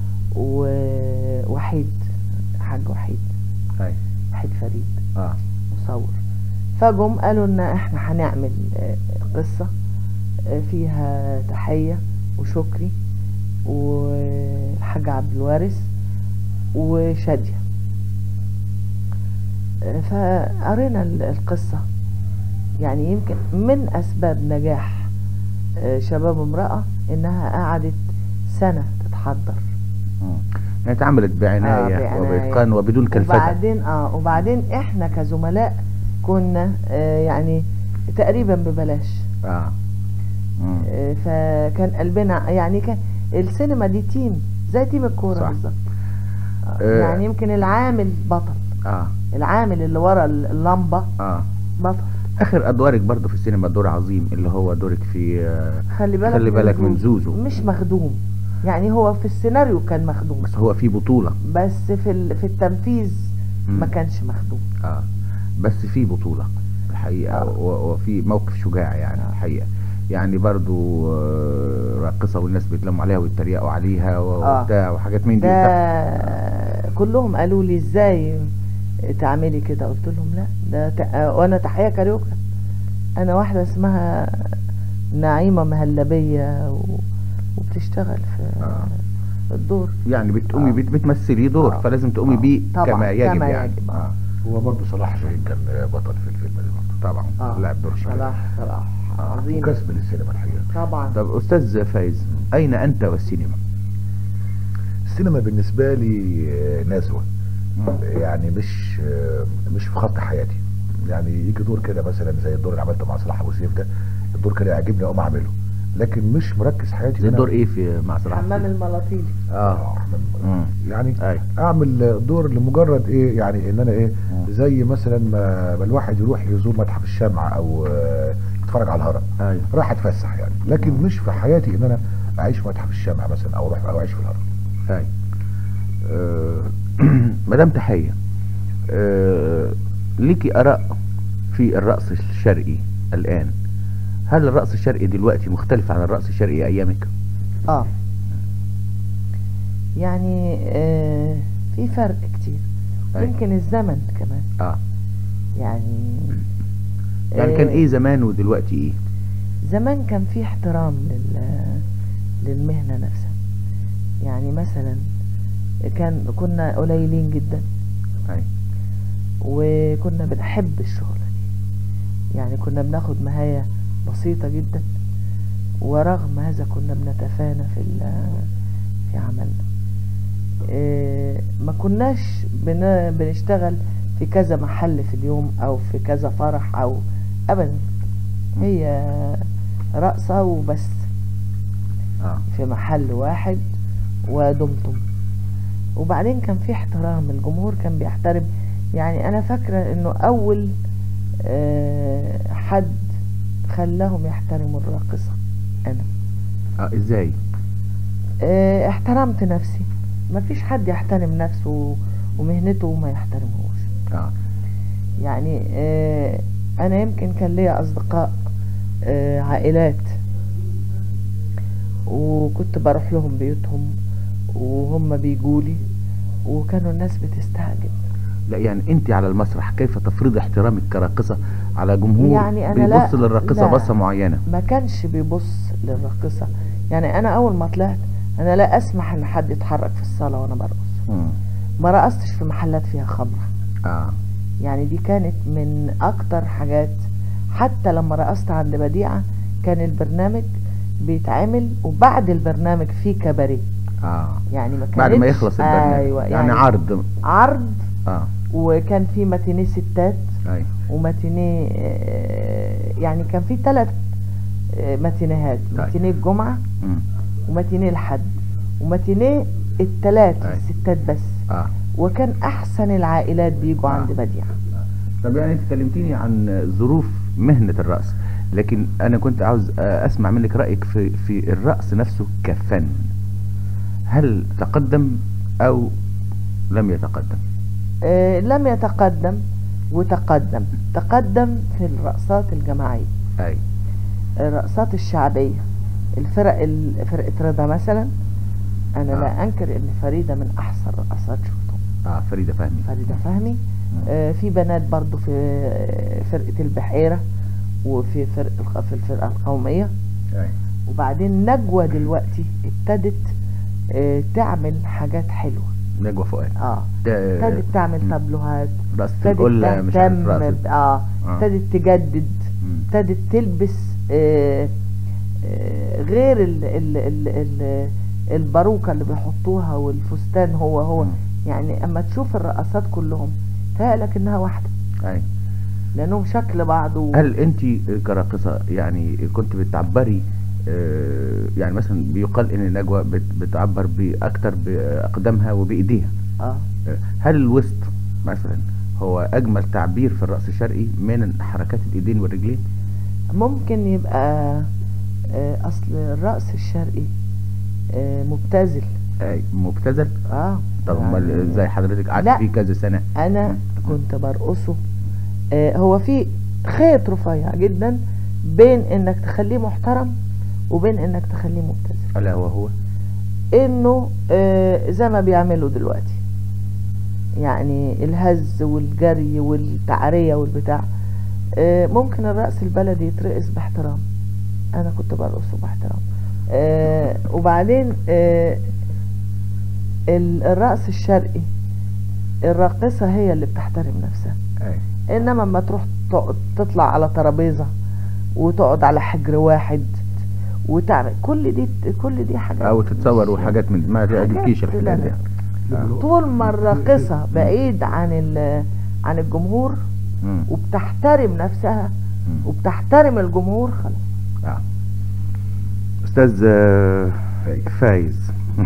ووحيد حاج وحيد ايوه وحيد فريد اه مصور فجم قالوا ان احنا هنعمل آه، قصة آه، فيها تحية وشكري والحاج عبد الوارث وشادية آه، فقرينا ال- القصة يعني يمكن من أسباب نجاح آه، شباب امرأة إنها قعدت سنة تتحضر مم. يعني اتعملت بعناية, آه، بعناية. وبإتقان وبدون كلفة وبعدين اه وبعدين احنا كزملاء كنا آه يعني تقريبا ببلاش اه مم. آه فكان قلبنا يعني كان السينما دي تيم زي تيم الكوره صح. بالظبط آه آه. يعني يمكن العامل بطل اه العامل اللي ورا اللمبه اه بطل اخر ادوارك برضو في السينما دور عظيم اللي هو دورك في آه خلي بالك خلي بالك من زوزو. مش مخدوم يعني هو في السيناريو كان مخدوم بس هو في بطولة بس في ال- في التنفيذ ما مم. كانش مخدوم اه بس في بطولة الحقيقة آه. و- وفي موقف شجاع يعني الحقيقة يعني برضو آه، راقصة والناس بيتلموا عليها ويتريقوا عليها و- آه. وبتاع وحاجات من دي ده كلهم قالوا لي ازاي تعملي كده قلت لهم لا ده ت... وانا تحيه كاريوكا انا واحده اسمها نعيمه مهلبيه و... وبتشتغل في آه. الدور يعني بتقومي آه. بت- بتمثلي دور آه. فلازم تقومي آه. بيه طبعاً، كما يجب كما يعني يجب. آه. هو برضه صلاح جاهين كان بطل في الفيلم ده برضه طبعا آه. لعب دور شريف صلاح صلاح آه. عظيم وكسب للسينما الحقيقه طبعا طب استاذ فايز اين انت والسينما السينما بالنسبه لي آه، نزوه مم. يعني مش آه، مش في خط حياتي يعني يجي دور كده مثلا زي الدور اللي عملته مع صلاح ابو سيف ده الدور كان يعجبني اقوم اعمله لكن مش مركز حياتي زي إن أنا- الدور ايه في مع صلاح حمام الملاطيلي اه مم. يعني اي اعمل دور لمجرد ايه يعني ان انا ايه مم. زي مثلا ما ما الواحد يروح يزور متحف الشمع او آه، يتفرج على الهرم ايوه راح اتفسح يعني لكن مش في حياتي ان انا اعيش في متحف الشمع مثلا او اروح او اعيش في الهرم اي آه، مدام تحية آه، ليكي اراء في الرقص الشرقي الان هل الرقص الشرقي دلوقتي مختلف عن الرقص الشرقي ايامك اه يعني آه في فرق كتير أي. يمكن الزمن كمان اه يعني يعني كان آه، ايه زمان ودلوقتي ايه زمان كان في احترام لل للمهنة نفسها يعني مثلا كان كنا قليلين جدا اي وكنا بنحب الشغلة دي يعني كنا بناخد مهاية بسيطة جدا ورغم هذا كنا بنتفانى في ال- في عملنا إيه، ما كناش بن- بنشتغل في كذا محل في اليوم او في كذا فرح او ابدا هي رقصة وبس اه في محل واحد ودمتم وبعدين كان في احترام الجمهور كان بيحترم يعني انا فاكرة انه اول آه، حد خلاهم يحترموا الراقصة انا اه ازاي آه، احترمت نفسي مفيش حد يحترم نفسه ومهنته وما يحترمهوش اه يعني آه، انا يمكن كان ليا اصدقاء آه، عائلات وكنت بروح لهم بيوتهم وهم بيجولي وكانوا الناس بتستعجب لا يعني انت على المسرح كيف تفرض احترامك كراقصة على جمهور يعني أنا لا- بيبص للراقصة لا. بصة معينة ما كانش بيبص للراقصة يعني انا اول ما طلعت انا لا اسمح ان حد يتحرك في الصالة وانا برقص مم. ما رقصتش في محلات فيها خمرة اه يعني دي كانت من اكتر حاجات حتى لما رقصت عند بديعة كان البرنامج بيتعمل وبعد البرنامج في كباريه اه يعني ما بعد ما كانتش- يخلص البرنامج ايوه يعني, يعني, عرض عرض اه وكان في ماتينيه ستات اي وماتينيه آه، يعني كان في ثلاث ماتينيهات طيب. ماتينيه الجمعة مم. وماتينيه الحد وماتينيه الثلاث أي. الستات بس اه وكان احسن العائلات بيجوا آه. عند بديعة طب يعني انت كلمتيني عن ظروف مهنة الرقص لكن انا كنت عاوز آه، اسمع منك رأيك في في الرقص نفسه كفن هل تقدم او لم يتقدم آه، لم يتقدم وتقدم تقدم في الرقصات الجماعية اي الرقصات الشعبية الفرق ال- فرقة رضا مثلا أنا لا آه. أنكر إن فريدة من أحسن رقصات شفتهم اه فريدة فهمي فريدة فهمي آه، في بنات برضو في آه، فرقة البحيرة وفي فرق الق- في الفرقة القومية اي وبعدين نجوى دلوقتي ابتدت آه، تعمل حاجات حلوة نجوى فؤاد اه ده ابتدت تعمل مم. تابلوهات رقصة ابتدت القلة مش عارف تهتم رقصة ب- اه آه. ابتدت تجدد مم. ابتدت تلبس آه آه غير ال ال ال ال الباروكة اللي بيحطوها والفستان هو هو مم. يعني اما تشوف الرقصات كلهم تهيألك انها واحدة اي لانهم شكل بعض و... هل انت كراقصة يعني كنت بتعبري آه، يعني مثلا بيقال ان نجوى بت- بتعبر باكتر باقدامها وبايديها اه آه، هل الوسط مثلا هو اجمل تعبير في الرقص الشرقي من حركات الايدين والرجلين ممكن يبقى آه اصل الرقص الشرقي آه مبتذل اي مبتذل اه طب امال يعني ازاي حضرتك قعدت لا. فيه كذا سنه انا كنت برقصه آه هو في خيط رفيع جدا بين انك تخليه محترم وبين انك تخليه مبتذل الا وهو انه آه زي ما بيعملوا دلوقتي يعني الهز والجري والتعرية والبتاع آه ممكن الرقص البلدي يترقص باحترام انا كنت برقصه باحترام آه وبعدين آه ال- الرقص الشرقي الراقصة هي اللي بتحترم نفسها اي انما لما تروح تقعد تطلع على ترابيزة وتقعد على حجر واحد وتعمل كل دي كل دي حاجات او تتصور وحاجات من ما تعجبكيش حاجات الحاجات لا، دي لا. آه. طول ما الراقصة بعيد عن ال- عن الجمهور مم. وبتحترم نفسها مم. وبتحترم الجمهور خلاص آه. استاذ آه، فايز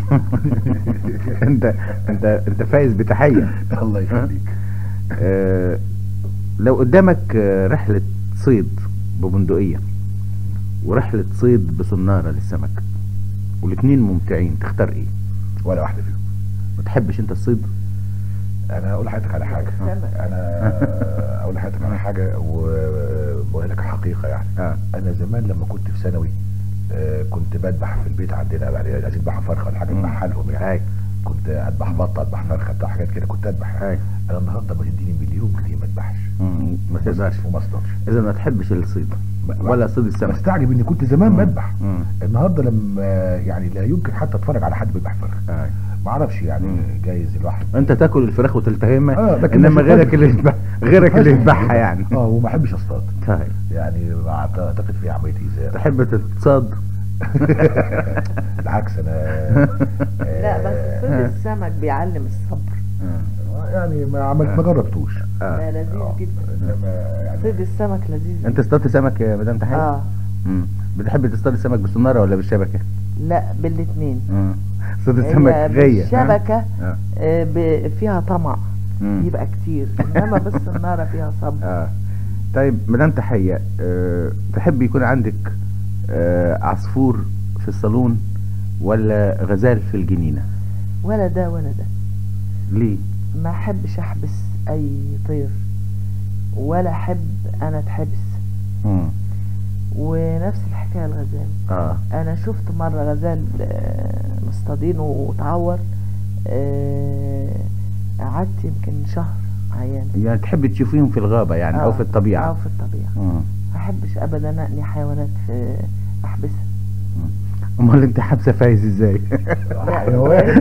انت انت انت فايز بتحيه الله يخليك آه، لو قدامك آه، رحله صيد ببندقيه ورحله صيد بصناره للسمك والاثنين ممتعين تختار ايه ولا واحده فيهم ما تحبش انت الصيد انا هقول لحضرتك على حاجه سمك. انا اقول لحضرتك على حاجه وبقول لك حقيقه يعني اه انا زمان لما كنت في ثانوي آه، كنت بذبح في البيت عندنا يعني عايزين يذبحوا فرخه ولا حاجه مم. اذبحها لهم يعني اي كنت اذبح بطه اذبح فرخه بتاع حاجات كده كنت اذبح اي انا النهارده ما تديني مليون جنيه ما اذبحش مم، ما تقدرش وما اصطادش اذا ما تحبش الصيد ولا صيد السمك بستعجب اني كنت زمان مم. بذبح مم. النهارده لما يعني لا يمكن حتى اتفرج على حد بيذبح فرخه اي ما اعرفش يعني مم. جايز الواحد انت تاكل الفراخ وتلتهمها آه، لكن انما مش غيرك فاهم. اللي يذبح غيرك اللي يذبحها يعني اه وما احبش اصطاد طيب يعني اعتقد في عمليه ايذاء تحب تتصاد بالعكس انا لا بس صيد السمك بيعلم الصبر يعني يعني ما عملت ما جربتوش ده لذيذ جدا انما يعني صيد السمك لذيذ انت اصطادت سمك يا مدام تحيه اه مم. بتحب تصطاد السمك بالسناره ولا بالشبكه لا بالاتنين مم. صيد السمك هي غيه ها؟ بالشبكة اه آه، ب- فيها طمع مم. يبقى كتير انما بس النار فيها صبر اه طيب مدام تحيه أه تحب يكون عندك أه عصفور في الصالون ولا غزال في الجنينه ولا ده ولا ده ليه ما احبش احبس اي طير ولا احب انا اتحبس مم. ونفس الحكايه الغزال اه انا شفت مره غزال آه، مصطادينه واتعور آه، قعدت يمكن شهر عيان يعني تحب تشوفيهم في الغابه يعني او آه، في الطبيعه او في الطبيعه مم. ما احبش ابدا اقني حيوانات في احبسها امال انت حابسه فايز ازاي حيوان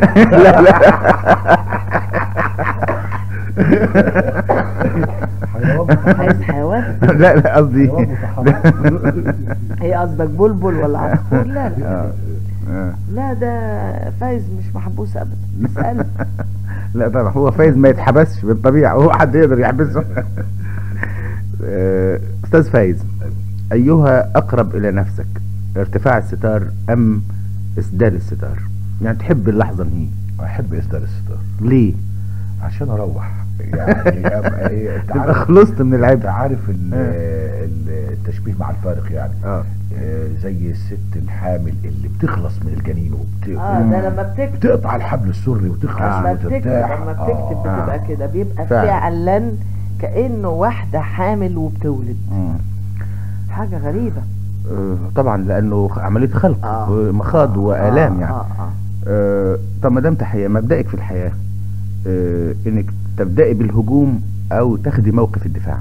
حيوان عايز حيوان لا لا قصدي حيوان متحرك هي قصدك بلبل ولا عصفور لا لا آه. آه. لا ده فايز مش محبوس ابدا اسال لا طبعا هو فايز ما يتحبسش بالطبيعه هو حد يقدر يحبسه آه، استاذ فايز ايها اقرب الى نفسك ارتفاع الستار ام اسدال الستار يعني تحب اللحظه انهي احب اصدار الستار ليه عشان اروح يعني أبقى إيه، انت تبقى عارف خلصت من انت العيب عارف ال- آه. ال- التشبيه مع الفارق يعني اه آه، زي الست الحامل اللي بتخلص من الجنين وبت... اه ده لما بتكتب بتقطع الحبل السري وتخلص لما بتكتب وترتاح لما بتكتب آه. بتبقى كده بيبقى فعلا. فعلا كانه واحده حامل وبتولد مم. حاجه غريبه آه، طبعا لانه عمليه خلق آه. ومخاض والام آه يعني آه آه. آه، طب ما دام تحيه مبدئك في الحياه آه، انك تبدأي بالهجوم او تاخدي موقف الدفاع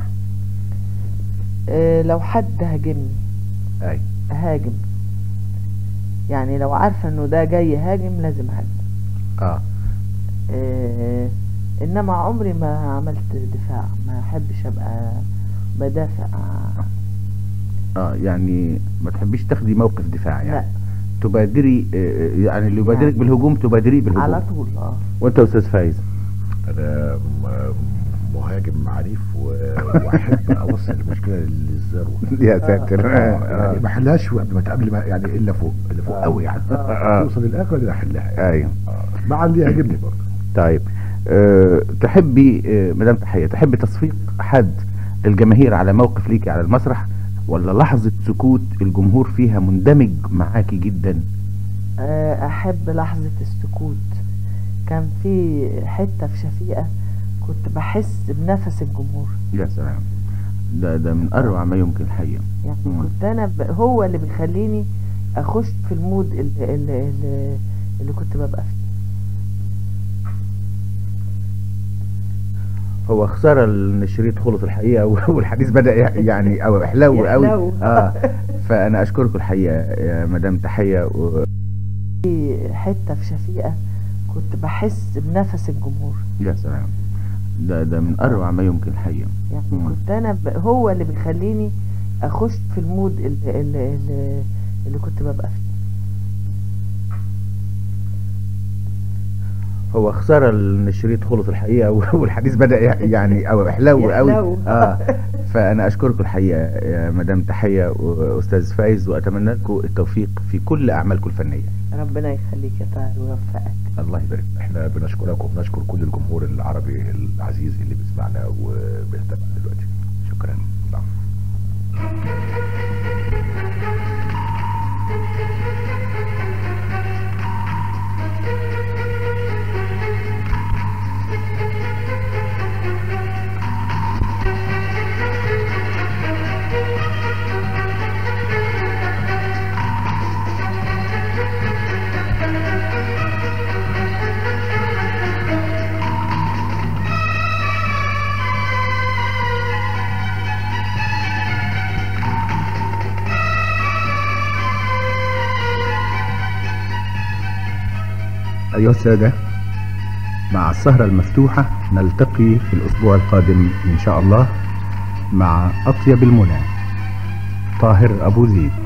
آه لو حد هاجمني اي هاجم يعني لو عارفه انه ده جاي هاجم لازم هاجم اه آه انما عمري ما عملت دفاع ما احبش ابقى بدافع اه يعني ما تحبيش تاخدي موقف دفاع يعني لا تبادري آه، يعني اللي يبادرك يعني. بالهجوم تبادري بالهجوم على طول اه وانت يا استاذ فايز انا م- مهاجم عنيف و- واحب اوصل المشكله للذروه يا ساتر آه، آه. يعني ما احلهاش قبل ما تقابل ما- يعني الا فوق الا فوق قوي يعني آه. توصل للاخر اللي احلها يعني. ايوه آه. مع اللي يعجبني برضه طيب أه تحبي أه مدام تحية تحبي تصفيق حد الجماهير على موقف ليكي على المسرح ولا لحظة سكوت الجمهور فيها مندمج معاكي جدا آه، احب لحظة السكوت كان في حتة في شفيقة كنت بحس بنفس الجمهور يا سلام ده ده من اروع ما يمكن الحقيقة يعني مم. كنت انا ب... هو اللي بيخليني اخش في المود اللي, اللي, اللي, اللي كنت ببقى فيه هو خسارة ان الشريط خلص الحقيقة والحديث بدأ يعني او حلو قوي يحلو. اه فانا اشكركم الحقيقة يا مدام تحية و... في حتة في شفيقة كنت بحس بنفس الجمهور يا سلام ده ده من اروع ما يمكن الحقيقة يعني مم. كنت انا ب... هو اللي بيخليني اخش في المود اللي, اللي, اللي, اللي كنت ببقى فيه هو خسارة ان الشريط خلص الحقيقة والحديث بدأ يعني او حلو قوي يحلو. اه فانا اشكركم الحقيقة يا مدام تحية واستاذ فايز واتمنى لكم التوفيق في كل اعمالكم الفنية ربنا يخليك يا طاهر ويوفقك الله يبارك احنا بنشكرك وبنشكر كل الجمهور العربي العزيز اللي بيسمعنا وبيتابعنا دلوقتي شكرا نعم. أيها السادة مع السهرة المفتوحة نلتقي في الأسبوع القادم إن شاء الله مع أطيب المنى طاهر أبو زيد